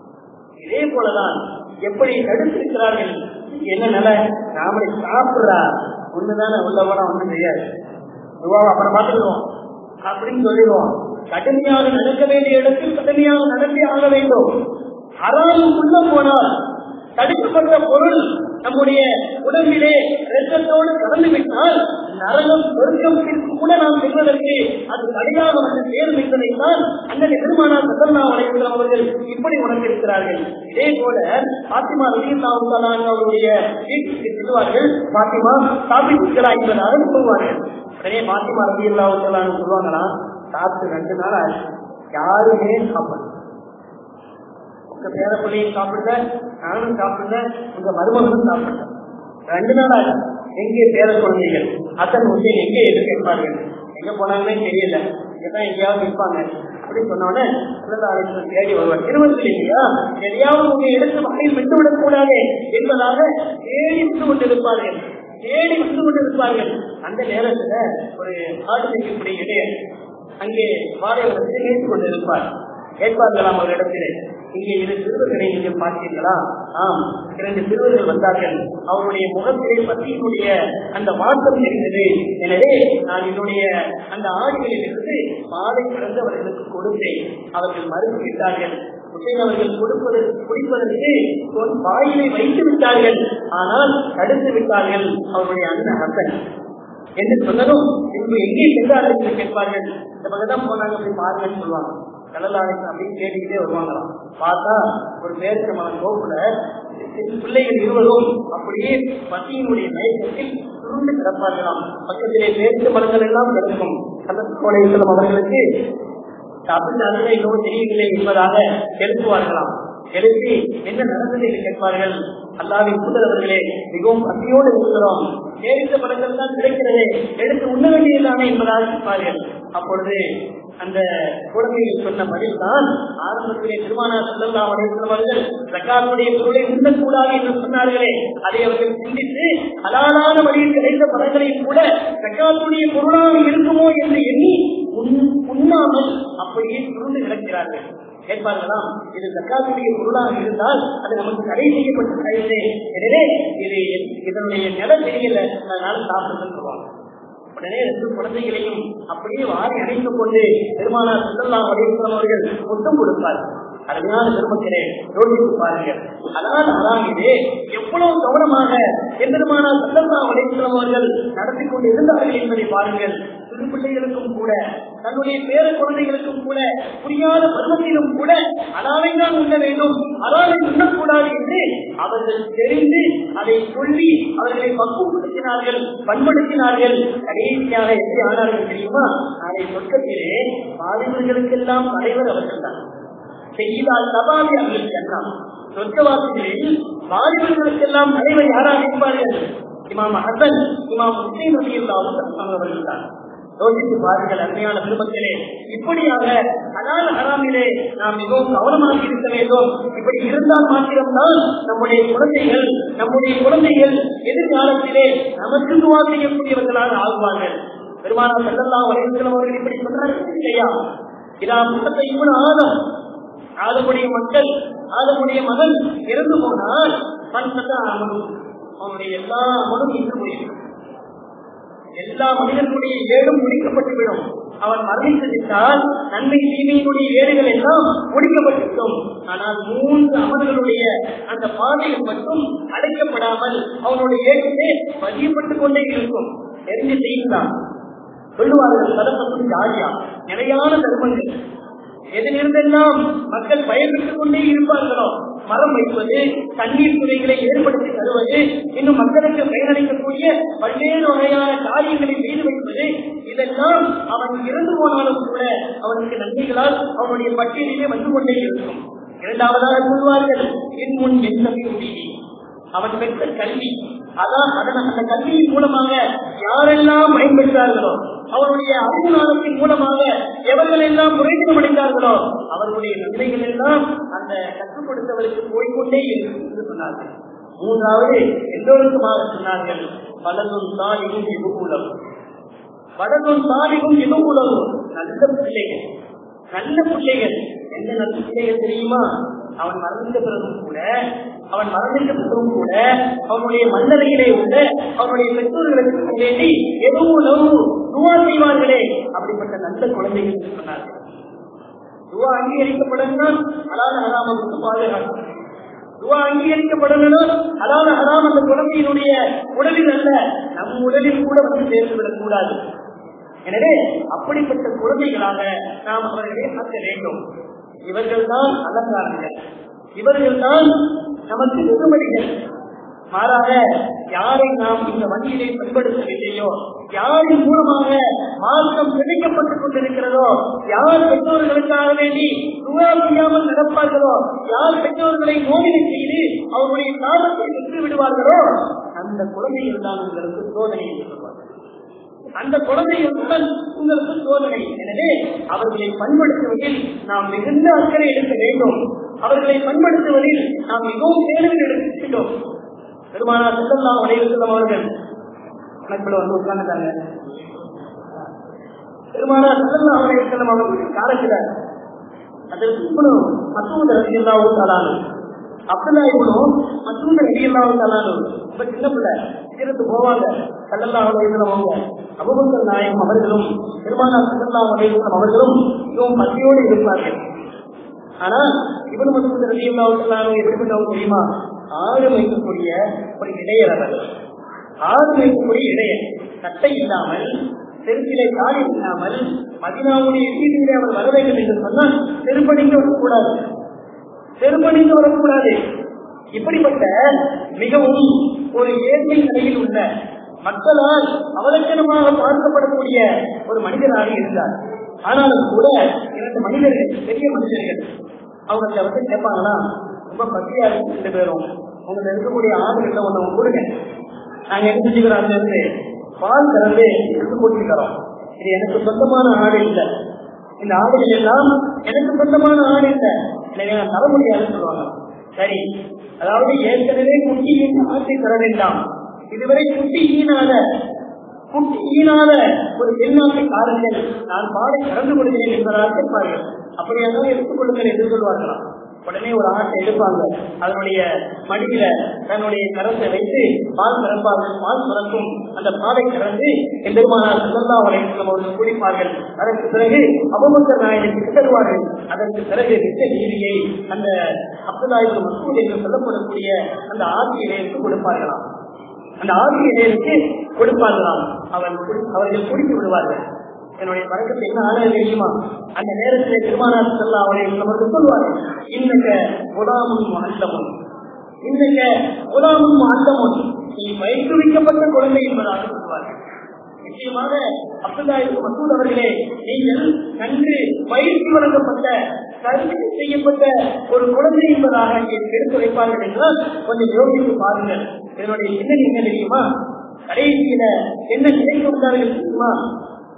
இதே போலதான் எப்படி தடுத்திருக்கிறார்கள் என்ன நிலை நாமளை சாப்பிடுறா ஒண்ணுதானே உள்ள போனா ஒண்ணும் செய்யாது துவாவை அப்புறம் பார்த்துக்குவோம் அப்படின்னு சொல்லிடுவோம் கடுமையாக நடக்க வேண்டிய இடத்தில் கடுமையாக நடந்தே ஆக வேண்டும் அறாலும் உள்ள போனால் தடுக்கப்பட்ட பொருள் நம்முடைய உடம்பிலே ரத்தத்தோடு கலந்து விட்டால் நரகம் சொர்க்கம் கூட நாம் செல்வதற்கு அது தடையாக வந்து சேரும் என்பதைத்தான் அண்ணன் பெருமானார் சதர்ணா வளைகுலம் அவர்கள் இப்படி உணர்ந்திருக்கிறார்கள் இதே போல பாத்திமா ரவியல்லாவுத்தாலான அவருடைய வீட்டுக்கு செல்வார்கள் பாத்திமா சாப்பிட்டு என்பதாக சொல்வார்கள் உடனே பாத்திமா ரவியல்லாவுத்தாலான்னு சொல்லுவாங்களா சாப்பிட்டு ரெண்டு நாள் ஆச்சு யாருமே சாப்பிடல உங்க பேர பிள்ளையும் சாப்பிடல நானும் சாப்பிடல உங்க மருமகனும் சாப்பிடல ரெண்டு நாள் ஆச்சு எங்கே பேர குழந்தைகள் அத்தன் வந்து எங்கே எது கேட்பார்கள் எங்க போனாங்கன்னே தெரியல இங்கதான் எங்கேயாவது நிற்பாங்க அப்படின்னு சொன்னோடனே அழைப்பு தேடி வருவார் திருவள்ளூர் இல்லையா எதையாவது உங்க எடுத்து வகையில் விட்டுவிடக் கூடாது என்பதாக தேடி வந்து கொண்டிருப்பார்கள் தேடி வந்து கொண்டிருப்பார்கள் அந்த நேரத்துல ஒரு ஆடு செய்யக்கூடிய இடையர் அங்கே வாழைவரத்தை ஏற்றுக் கொண்டிருப்பார் கேட்பார்களாம் ஒரு இடத்திலே இங்கே இரு சிறுவர்களை நீங்கள் பார்த்தீர்களா ஆம் இரண்டு சிறுவர்கள் வந்தார்கள் அவருடைய முகத்திலே பத்தியினுடைய அந்த மாற்றம் தெரிந்தது எனவே நான் என்னுடைய அந்த ஆடுகளில் இருந்து பாலை கடந்து அவர்களுக்கு கொடுத்தேன் அவர்கள் மறுத்து விட்டார்கள் உசைன் அவர்கள் கொடுப்பது குடிப்பதற்கு வாயிலை வைத்து விட்டார்கள் ஆனால் தடுத்து விட்டார்கள் அவருடைய அண்ணன் ஹசன் என்று சொன்னதும் பின்பு எங்கே சென்றார்கள் என்று கேட்பார்கள் இந்த பக்கம் தான் போனாங்க அப்படி பாருங்கன்னு சொல்லுவாங்க கடலாளைக்கு அப்படின்னு கேட்டுக்கிட்டே வருவாங்களாம் பார்த்தா ஒரு பேருக்கு மன கோப்புல பிள்ளைகள் இருவரும் அப்படியே பசியினுடைய மயக்கத்தில் சுருண்டு கிடப்பார்களாம் பக்கத்திலே பேருக்கு மரங்கள் எல்லாம் கிடக்கும் கலக்கோடையம் அவர்களுக்கு சாப்பிட்டார்கள் இன்னும் தெரியவில்லை என்பதாக எழுப்புவார்களாம் எழுப்பி என்ன நடந்தது என்று கேட்பார்கள் அல்லாவின் தூதரவர்களே மிகவும் பசியோடு இருக்கிறோம் நேரிட்ட படங்கள் தான் கிடைக்கிறது எடுத்து உண்ண வேண்டியதானே என்பதாக கேட்பார்கள் அப்பொழுது அந்த குழந்தைகள் சொன்ன பதில் தான் ஆரம்பத்திலே திருமணம் செல்லல்லா அவர்கள் ஜக்காத்துடைய பொருளை உண்ணக்கூடாது என்று சொன்னார்களே அதை அவர்கள் சிந்தித்து அலாலான வழியில் கிடைத்த படங்களை கூட ஜக்காத்துடைய பொருளாக இருக்குமோ என்று எண்ணி உண்ணாமல் அப்படியே சுருண்டு கிடக்கிறார்கள் கேட்பார்களாம் இது ஜக்காத்துடைய பொருளாக இருந்தால் அது நமக்கு தடை செய்யப்பட்ட கழிவு எனவே இது இதனுடைய நிலை தெரியல அதனால சாப்பிடுன்னு சொல்லுவாங்க உடனே ரெண்டு குழந்தைகளையும் அப்படியே வாரி அணைத்துக் கொண்டு பெருமானார் செல்லலாம் வடிவம் அவர்கள் முத்தம் கொடுப்பார் அருமையான பெருமக்களே யோசித்து பாருங்கள் அதனால் அதாகிலே எவ்வளவு கவனமாக எம்பெருமானார் செல்லலாம் வடிவம் அவர்கள் நடத்தி கொண்டு இருந்தார்கள் என்பதை பாருங்கள் சிறு பிள்ளைகளுக்கும் கூட தன்னுடைய பேர குழந்தைகளுக்கும் கூட புரியாத பருவத்திலும் கூட அதாவை தான் உண்ண வேண்டும் அதாவை உண்ணக்கூடாது என்று அவர்கள் தெரிந்து அதை சொல்லி அவர்களை பக்குவப்படுத்தினார்கள் பண்படுத்தினார்கள் கடைசியாக எப்படி ஆனார்கள் தெரியுமா நாளை சொர்க்கத்திலே வாலிபர்களுக்கெல்லாம் தலைவர் அவர்கள் தான் செய்தால் சபாவி அவர்கள் செல்லாம் சொர்க்கவாசிகளில் வாலிபர்களுக்கெல்லாம் தலைவர் யாராக இருப்பார்கள் இமாம் ஹசன் இமாம் ஹுசைன் ரலியல்லாஹு அவர்கள் தான் யோசித்து பாருங்கள் அருமையான பெருமக்களே இப்படியாக ஹலால் ஹராமிலே நாம் மிகவும் கவனமாக இருக்க வேண்டும் இப்படி இருந்தால் மாத்திரம்தான் நம்முடைய குழந்தைகள் நம்முடைய குழந்தைகள் எதிர்காலத்திலே நமக்கு துவா செய்யக்கூடியவர்களாக ஆகுவார்கள் பெருமானா செல்லலாம் வரைக்கும் அவர்கள் இப்படி சொன்னார்கள் இல்லையா இதா புத்தத்தை இவ்வளவு ஆதம் ஆதமுடைய மக்கள் ஆதமுடைய மகன் இறந்து போனால் பன்சத்த அமலும் அவனுடைய எல்லா அமலும் இன்று முடியும் எல்லா மனிதர்களுடைய ஏடும் முடிக்கப்பட்டுவிடும் அவன் மரணித்து விட்டால் நன்மை தீமையினுடைய ஏடுகள் எல்லாம் முடிக்கப்பட்டுவிடும் ஆனால் மூன்று அமல்களுடைய அந்த பாதைகள் மட்டும் அடைக்கப்படாமல் அவனுடைய ஏடுகளே பதியப்பட்டுக் கொண்டே இருக்கும் தெரிஞ்சு செய்யலாம் சொல்லுவார்கள் சதப்பத்தும் ஜாலியா நிலையான தர்மங்கள் எதிலிருந்தெல்லாம் மக்கள் பயன்பெற்றுக் கொண்டே இருப்பார்களோ மரம் வைப்பது தண்ணீர் துறைகளை ஏற்படுத்தி தருவது இன்னும் மக்களுக்கு பயனளிக்கக்கூடிய பல்வேறு வகையான காரியங்களை செய்து வைப்பது இதெல்லாம் அவன் இறந்து போனாலும் கூட அவனுக்கு நன்மைகளால் அவனுடைய பட்டியலிலே வந்து கொண்டே இருக்கும் இரண்டாவதாக சொல்வார்கள் என் முன் என் தம்பி அவன் பெற்ற கல்வி அதான் அதன் அந்த கல்வியின் மூலமாக யாரெல்லாம் பயன்பெற்றார்களோ அவருடைய அறிவுநாளத்தின் மூலமாக எவர்கள் எல்லாம் முறைதம் அடைந்தார்களோ அவர்களுடைய நன்மைகள் எல்லாம் அந்த கற்றுக் கொடுத்தவருக்கு போய்கொண்டே இருக்கும் என்று சொன்னார்கள் மூன்றாவது எல்லோருக்குமாக சொன்னார்கள் பலதும் தாலிகும் எதுகூலம் பலதும் தாலிகும் எதுகூலம் நல்ல பிள்ளைகள் நல்ல பிள்ளைகள் என்ன நல்ல பிள்ளைகள் தெரியுமா அவன் மறந்த பிறகும் கூட அவன் மறந்த பிறகும் கூட அவனுடைய மன்னரையிலே உள்ள அவனுடைய பெற்றோர்களுக்கு வேண்டி எதுவும் துவா செய்வார்களே அப்படிப்பட்ட நல்ல குழந்தைகள் என்று சொன்னார்கள் துவா அங்கீகரிக்கப்படணும் அதாவது ஹராமத்துக்கு பாதுகாக்கும் துவா அங்கீகரிக்கப்படணும் அதாவது ஹராம் அந்த குழந்தையினுடைய உடலில் அல்ல நம் உடலில் கூட வந்து சேர்த்து விடக் கூடாது எனவே அப்படிப்பட்ட குழந்தைகளாக நாம் அவர்களை ஆக்க வேண்டும் இவர்கள் தான் அலங்காரங்கள் இவர்கள் தான் நமக்கு வெகுமதிகள் மாறாக யாரை நாம் இந்த வண்டியிலே பயன்படுத்தவில்லையோ யாரின் மூலமாக மார்க்கம் பிணைக்கப்பட்டுக் கொண்டிருக்கிறதோ யார் பெற்றோர்களுக்காக வேண்டி துவா செய்யாமல் நடப்பார்களோ யார் பெற்றோர்களை நோவினை செய்து அவருடைய காலத்தை விட்டு விடுவார்களோ அந்த குழந்தைகள் தான் உங்களுக்கு சோதனை சொல்வார்கள் அந்த குழந்தைகளுடன் உங்களுக்கு சோதனை எனவே அவர்களை பண்படுத்துவதில் நாம் மிகுந்த அக்கறை எடுக்க வேண்டும் அவர்களை பண்படுத்துவதில் நாம் மிகவும் தேர்வில் எடுக்க வேண்டும் பெருமானா செல்லலாம் வலையுறுத்தலாம் அவர்கள் கணக்கில் வந்து உட்கார்ந்துட்டாங்க பெருமானா செல்லலாம் வலையுறுத்தலாம் அவர்கள் காலத்தில் அதற்கு இவ்வளவு மசூத ரசிகல்லாவும் தலானு அப்துல்லா இவனும் மசூத ரசிகல்லாவும் தலானு ரொம்ப சின்ன பிள்ளை இருந்து போவாங்க சல்லல்லா வலையுறுத்தலாம் அவங்க அபுபக்கர் நாயகம் அவர்களும் பெருமானா சல்லல்லா வலையுறுத்தலாம் அவர்களும் மிகவும் பசியோடு இருப்பார்கள் ஆனா இவனு மசூத ரசிகல்லாவும் தலானு எப்படிப்பட்டவங்க தெரியுமா ஆடு வைக்கக்கூடிய ஒரு இடையர் அவர் ஆடு வைக்கக்கூடிய இடையர் சட்டை இல்லாமல் செருப்பிலே காலி இல்லாமல் மதினாவுடைய வீட்டிலே அவர் வர வேண்டும் என்று சொன்னால் செருப்பணிந்து வரக்கூடாது செருப்பணிந்து வரக்கூடாது இப்படிப்பட்ட மிகவும் ஒரு ஏழ்மை நிலையில் உள்ள மக்களால் அவலட்சணமாக பார்க்கப்படக்கூடிய ஒரு மனிதராக இருந்தார் ஆனாலும் கூட இரண்டு மனிதர்கள் பெரிய மனிதர்கள் அவங்க வந்து கேட்பாங்கன்னா ரொம்ப பசியா இருக்கு ரெண்டு பேரும் உங்களுக்கு இருக்கக்கூடிய ஆடுகள்ல ஒண்ணு கொடுங்க நாங்க என்ன செஞ்சுக்கிறோம் இருந்து பால் கலந்து எடுத்து போட்டுக்கிறோம் இது எனக்கு சொந்தமான ஆடு இல்லை இந்த ஆடுகள் எல்லாம் எனக்கு சொந்தமான ஆடு இல்லை எனவே நான் தர முடியாதுன்னு சொல்லுவாங்க சரி அதாவது ஏற்கனவே குட்டியின் ஆசை தர வேண்டாம் இதுவரை குட்டி ஈனாத குட்டி ஈனாத ஒரு பெண்ணாசை காரங்கள் நான் பாலை கறந்து கொடுக்கிறேன் என்பதாக கேட்பார்கள் அப்படியாதான் எடுத்துக் கொள்ளுங்கள் என்று சொல்வார்களாம் உடனே ஒரு ஆட்டை எடுப்பாங்க அதனுடைய மடியில தன்னுடைய கரத்தை வைத்து பால் கறப்பார்கள் பால் சுரக்கும் அந்த பாலை கறந்து எம்பெருமானார் சுல்லா வலையம் அவர்கள் குடிப்பார்கள் அதற்கு பிறகு அபுபக்கர் நாயனுக்கு தருவார்கள் அதற்கு பிறகு நித்த நீதியை அந்த அப்துல்லாய்க்கு மசூல் என்று சொல்லப்படக்கூடிய அந்த ஆசிரியருக்கு கொடுப்பார்களாம் அந்த ஆசிரியருக்கு கொடுப்பார்களாம் அவன் அவர்கள் குடித்து விடுவார்கள் என்னுடைய பழக்கத்தை என்ன ஆக தெரியுமா அந்த நேரத்தில் திருமணம் செல்ல அவரை நமக்கு சொல்வார்கள் இன்னக்க குலாமும் அந்தமும் இன்னக்க குலாமும் அந்தமும் நீ பயிற்றுவிக்கப்பட்ட குழந்தை என்பதாக சொல்வார்கள் நிச்சயமாக அப்துல்லாஹிற்கு மசூத் அவர்களே நீங்கள் நன்கு பயிற்சி வழங்கப்பட்ட கல்வி செய்யப்பட்ட ஒரு குழந்தை என்பதாக எடுத்து வைப்பார்கள் என்றால் கொஞ்சம் யோசித்து பாருங்கள் இதனுடைய பின்னணி என்ன தெரியுமா கடைசியில என்ன நினைக்க வந்தார்கள் தெரியுமா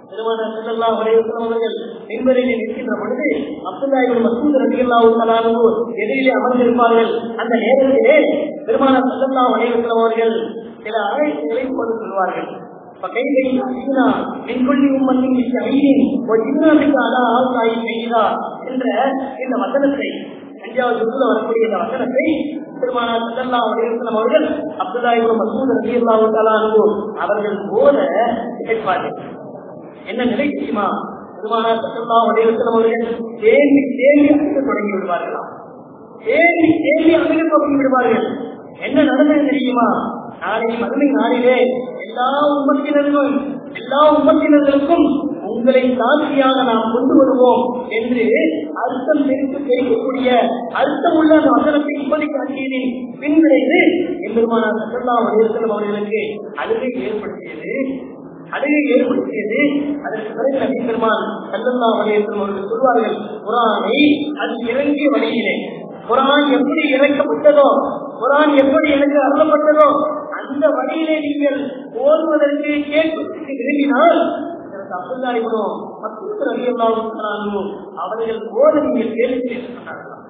திருமணம் செல்லல்லா வரைவசம் அவர்கள் மின்பரிலே நிற்கின்ற பொழுது அப்துல்லா இவன் மசூத் ரலியல்லாஹு தஆலாஹு எதிரிலே அமர்ந்திருப்பார்கள் அந்த நேரத்திலே பெருமானார் செல்லல்லா வரைவசம் அவர்கள் சில ஆயத்துகளை கொண்டு சொல்வார்கள் فكيف يأتينا من كل أمة بشهيد وجئنا بك على هؤلاء شهيدا என்ற இந்த வசனத்தை அஞ்சாவது ஜுசுல வரக்கூடிய இந்த வசனத்தை பெருமானார் சல்லல்லாஹு அலைஹி வஸல்லம் அவர்கள் அப்துல்லா இப்னு மஸ்ஊத் ரலியல்லாஹு தஆலா அன்ஹு அவர்கள் போல கேட்பார்கள் என்ன நிலை தெரியுமா பெருமானார் சல்லல்லாஹு அலைஹி வஸல்லம் அவர்கள் தேம்பி தேம்பி அழுக தொடங்கி விடுவார்களாம் தேம்பி தேம்பி அழுக தொடங்கி விடுவார்கள் என்ன நடந்தது தெரியுமா நாளை மறுமை நாளிலே எல்லா உம்மத்தினர்களும் எல்லா உம்மத்தினர்களுக்கும் உங்களை சாட்சியாக நாம் கொண்டு வருவோம் என்று அர்த்தம் தெரிந்து கேட்கக்கூடிய அர்த்தம் உள்ள அந்த வசனத்தை இப்படி காட்டியதின் பின்விளைவு எம்பெருமானார் சல்லா வலியுறுத்தலம் அவர்களுக்கு அழுகை ஏற்படுத்தியது அழுகை ஏற்படுத்தியது அதற்கு பிறகு நபி பெருமான் சல்லல்லா வலியுறுத்தலம் அவர்கள் சொல்வார்கள் குரானை அது இறங்கிய வழியிலே குரான் எப்படி இறக்கப்பட்டதோ குரான் எப்படி எனக்கு அருளப்பட்டதோ அந்த வழியிலே நீங்கள் ஓதுவதற்கு கேட்பதற்கு விரும்பினால் அப்துல்லா இப்னு மஸ்ஊத் ரலியல்லாஹு தஆலா அவர்கள் ஓத நீங்கள் கேள்வி சொன்னார்களாம்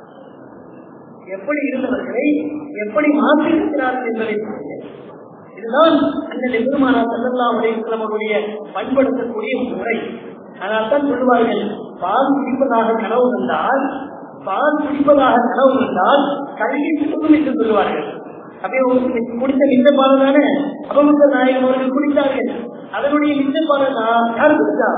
எப்படி இருந்தவர்களை எப்படி மாற்றியிருக்கிறார்கள் என்பதை பாருங்கள். இதுதான் அந்த பெருமானா சல்லல்லாஹு அலைஹி வஸல்லம் அவருடைய பண்படுத்தக்கூடிய முறை அதனால் தான் சொல்லுவார்கள் பால் குடிப்பதாக கனவு வந்தால் பால் குடிப்பதாக கனவு வந்தால் கல்வி சுத்தம் என்று சொல்லுவார்கள் அப்படியே உங்களுக்கு குடித்த இந்த பால் தானே அபமுக நாயகம் அவர்கள் குடித்தார்கள் அதனுடைய இந்த பாலை தான் யார் குடித்தா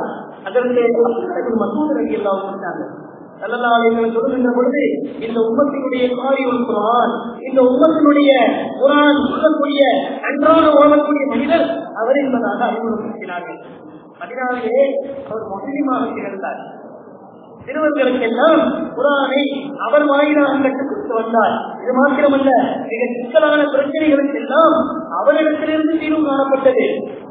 அதற்கு மசூத் ரவி எல்லாம் குடித்தாங்க நல்லலாளர்கள் சொல்லுகின்ற பொழுது இந்த உம்மத்தினுடைய காரியம் குரான் இந்த உம்மத்தினுடைய குரான் சொல்லக்கூடிய அன்றாட ஓடக்கூடிய மனிதர் அவர் என்பதாக அறிமுகப்படுத்தினார்கள் அதனாலே அவர் முஸ்லிமாக திகழ்ந்தார் சிறுவர்களுக்கெல்லாம் குரானை அவர் வாயிலாக கற்றுக் கொடுத்து வந்தார் இது மாத்திரமல்ல மிக சிக்கலான பிரச்சனைகளுக்கெல்லாம் அவரிடத்திலிருந்து தீர்வு காணப்பட்டது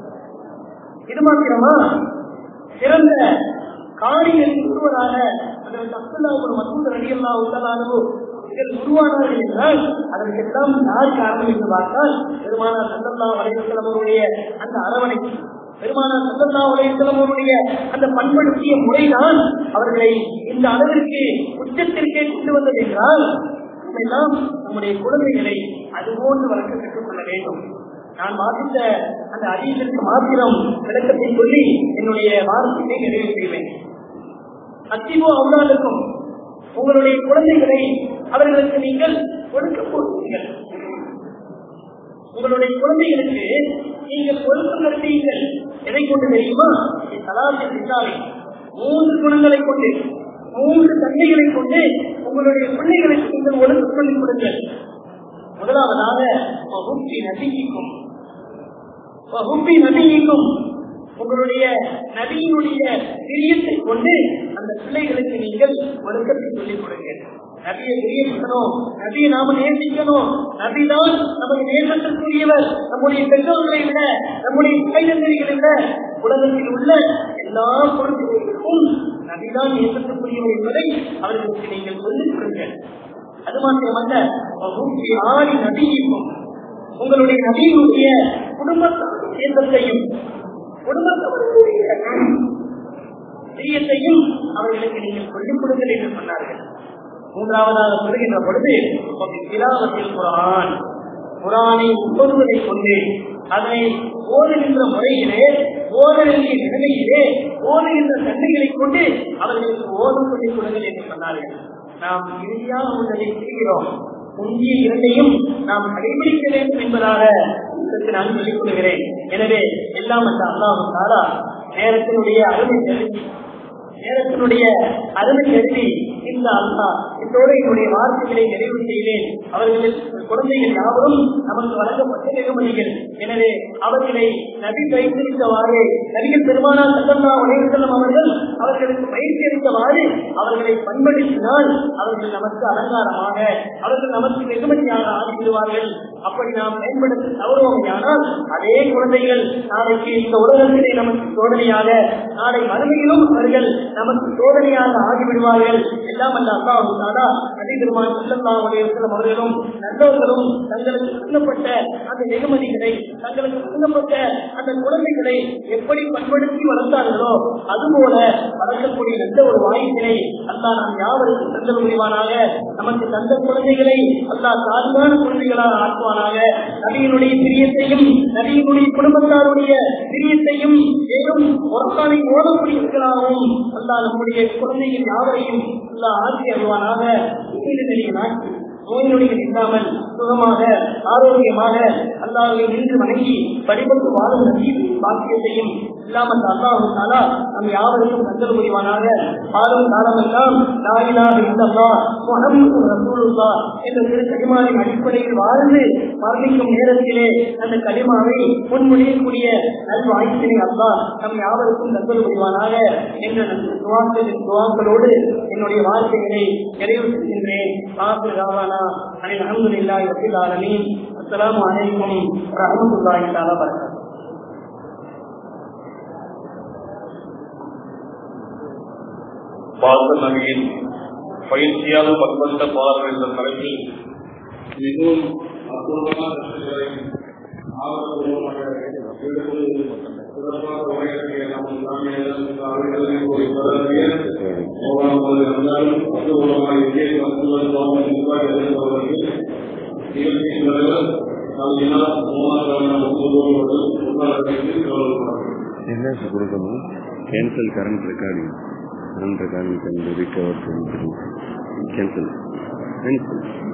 இது மாத்திரமா சிறந்த காரிகளில் ஒருவராக அதற்கு அப்துல்லா ஒரு மசூத் ரலியல்லா உள்ளதானோ இதில் உருவானார்கள் என்றால் அதற்கெல்லாம் யார் காரணம் என்று பார்த்தால் பெருமானார் சல்லல்லா வலைவசலம் அவருடைய அந்த அரவணைப்பு பெருமானார் சல்லல்லா வலைவசலம் அவருடைய அந்த பண்படுத்திய முறைதான் அவர்களை இந்த அளவிற்கு உச்சத்திற்கே கொண்டு வந்தது என்றால் நம்மெல்லாம் நம்முடைய குழந்தைகளை அதுபோன்று வளர்க்க கற்றுக்கொள்ள வேண்டும் நான் வாசித்த அந்த அறிவிற்கு மாத்திரம் விளக்கத்தை சொல்லி என்னுடைய வாரத்தை நிறைவு செய்வேன் அத்திவோ அவுலாதுக்கும் உங்களுடைய குழந்தைகளை அவர்களுக்கு நீங்கள் ஒழுக்க போகிறீர்கள் உங்களுடைய குழந்தைகளுக்கு நீங்கள் ஒழுக்கம் நடத்துவீர்கள் எதை கொண்டு தெரியுமா கலாச்சார விசாவை மூன்று குணங்களை கொண்டு மூன்று தன்மைகளை கொண்டு உங்களுடைய பிள்ளைகளுக்கு நீங்கள் ஒழுக்கம் சொல்லிக் கொடுங்கள் முதலாவதாக வகுப்பி நபிக்கும் வகுப்பி நபிக்கும் உங்களுடைய நபியினுடைய பிரியத்தை கொண்டு அந்த பிள்ளைகளுக்கு நீங்கள் ஒழுக்கத்தை சொல்லிக் கொடுங்க நபியை பிரியப்படணும் நபியை நாம நேசிக்கணும் நபிதான் நமக்கு நேசத்திற்குரியவர் நம்முடைய பெற்றோர்களை விட நம்முடைய கைதந்தரிகளை விட உலகத்தில் உள்ள எல்லா பொருட்களுக்கும் நபிதான் நேசத்திற்குரியவர் என்பதை அவர்களுக்கு நீங்கள் சொல்லிக் கொடுங்கள் அது மாத்திரமல்ல வகுப்பி ஆடி நபியும் உங்களுடைய நபியினுடைய குடும்பத்தார் சேதத்தையும் குடும்பத்தவர்களுடைய பிரியத்தையும் அவர்களுக்கு நீங்கள் சொல்லிக் கொடுங்கள் என்று சொன்னார்கள் மூன்றாவதாக சொல்கின்ற பொழுது கிராமத்தில் குரான் குரானை உட்கொள்வதை கொண்டு அதனை ஓதுகின்ற முறையிலே ஓத வேண்டிய நிலையிலே ஓதுகின்ற தன்மைகளை கொண்டு அவர்களுக்கு ஓதம் சொல்லிக் கொடுங்கள் என்று சொன்னார்கள் நாம் இறுதியாக உள்ளதை செய்கிறோம் முந்திய இரண்டையும் நாம் கடைபிடிக்க வேண்டும் என்பதாக உங்களுக்கு நான் சொல்லிக் கொள்கிறேன் எனவே எல்லாம் அந்த அல்லாவும் தாரா நேரத்தினுடைய அருமை தெரிவி நேரத்தினுடைய அருமை கருதி இந்த அல்லா இதோடு என்னுடைய வார்த்தைகளை நிறைவு செய்தேன் அவர்களுக்கு குழந்தைகள் யாவரும் நமக்கு வழங்கப்பட்ட வெகுமதிகள் எனவே அவர்களை நபி பயிற்சித்தவாறு நபிகள் பெருமானார் சல்லல்லா உலகம் அவர்கள் அவர்களுக்கு பயிற்சி அளித்தவாறு அவர்களை பண்படுத்தினால் அவர்கள் நமக்கு அலங்காரமாக அவர்கள் நமக்கு வெகுமதியாக ஆகிவிடுவார்கள் அப்படி நாம் பயன்படுத்த தவறுவோமையானால் அதே குழந்தைகள் நாளைக்கு இந்த உலகத்திலே நமக்கு சோதனையாக நாளை மறுமையிலும் அவர்கள் நமக்கு சோதனையாக ஆகிவிடுவார்கள் எல்லாம் அல்ல அல்லாஹ் தாலா நபிபெருமான் செல்லல்லாம் செல்லும் அவர்களும் நல்லவர்களும் தங்களுக்கு வழங்கப்பட்ட அந்த வெகுமதிகளை தங்களுக்கு வழங்கப்பட்ட அந்த குழந்தைகளை எப்படி பண்படுத்தி வளர்த்தார்களோ அதுபோல வளர்க்கக்கூடிய எந்த ஒரு வாய்ப்பினை அல்லா நாம் யாவருக்கும் தந்த முடிவானாக நமக்கு தந்த குழந்தைகளை அல்லா சாதுவான குழந்தைகளாக ஆக்குவானாக நபியினுடைய பிரியத்தையும் நபியினுடைய குடும்பத்தாருடைய பிரியத்தையும் மேலும் ஒருக்கானை ஓடக்கூடியவர்களாகவும் அல்லா நம்முடைய குழந்தைகள் யாவரையும் அல்லா ஆட்சி அறிவானாக நாட்கள் நோய்நொடிகள் இல்லாமல் சுகமாக ஆரோக்கியமாக அல்லாவை நின்று வணங்கி வழிபட்டு வாழும் நசீபு பாக்கியத்தையும் இல்லாமல் அல்லாஹு தாலா நம் யாவரையும் கந்தல் புரிவானாக ஆளும் காலமெல்லாம் நாயிலாக இல்லல்லா முகமது ரசூலுல்லா என்ற திரு கடிமாவின் அடிப்படையில் வாழ்ந்து மரணிக்கும் நேரத்திலே அந்த கடிமாவை முன்மொழியக்கூடிய நல் வாய்ப்பினை அல்லா நம் யாவருக்கும் கந்தல் புரிவானாக என்ற துவாக்களின் துவாக்களோடு என்னுடைய வாழ்க்கைகளை நிறைவு செய்கின்றேன் ஆசிர் ராவானா அனில் அஹமதுல்லாஹி ரபில் ஆலமீன் அஸ்ஸலாமு அலைக்கும் வரஹ்மத்துல்லாஹி தஆலா வபரகாத்துஹு பார்த்த நபியின் பயிற்சியால் பண்பட்ட பாடல் என்ற தலைப்பில் மிகவும் அற்புதமான கருத்துக்களை ஆர்வபூர்வமாக எடுத்து சிறப்பாக உரையாற்றிய நம் இஸ்லாமியர்கள் அவர்களை ஒரு தொடர்பில் மூன்றாவது இருந்தாலும் அற்புதமாக இங்கே மருத்துவர் சுவாமி நிர்வாக இருந்தவர்கள் நிகழ்ச்சியின் தலைவர் கவிஞர் மூணாவது முன்னாள் என்ன கொடுக்கணும் cancel current recording current recording can recover cancel cancel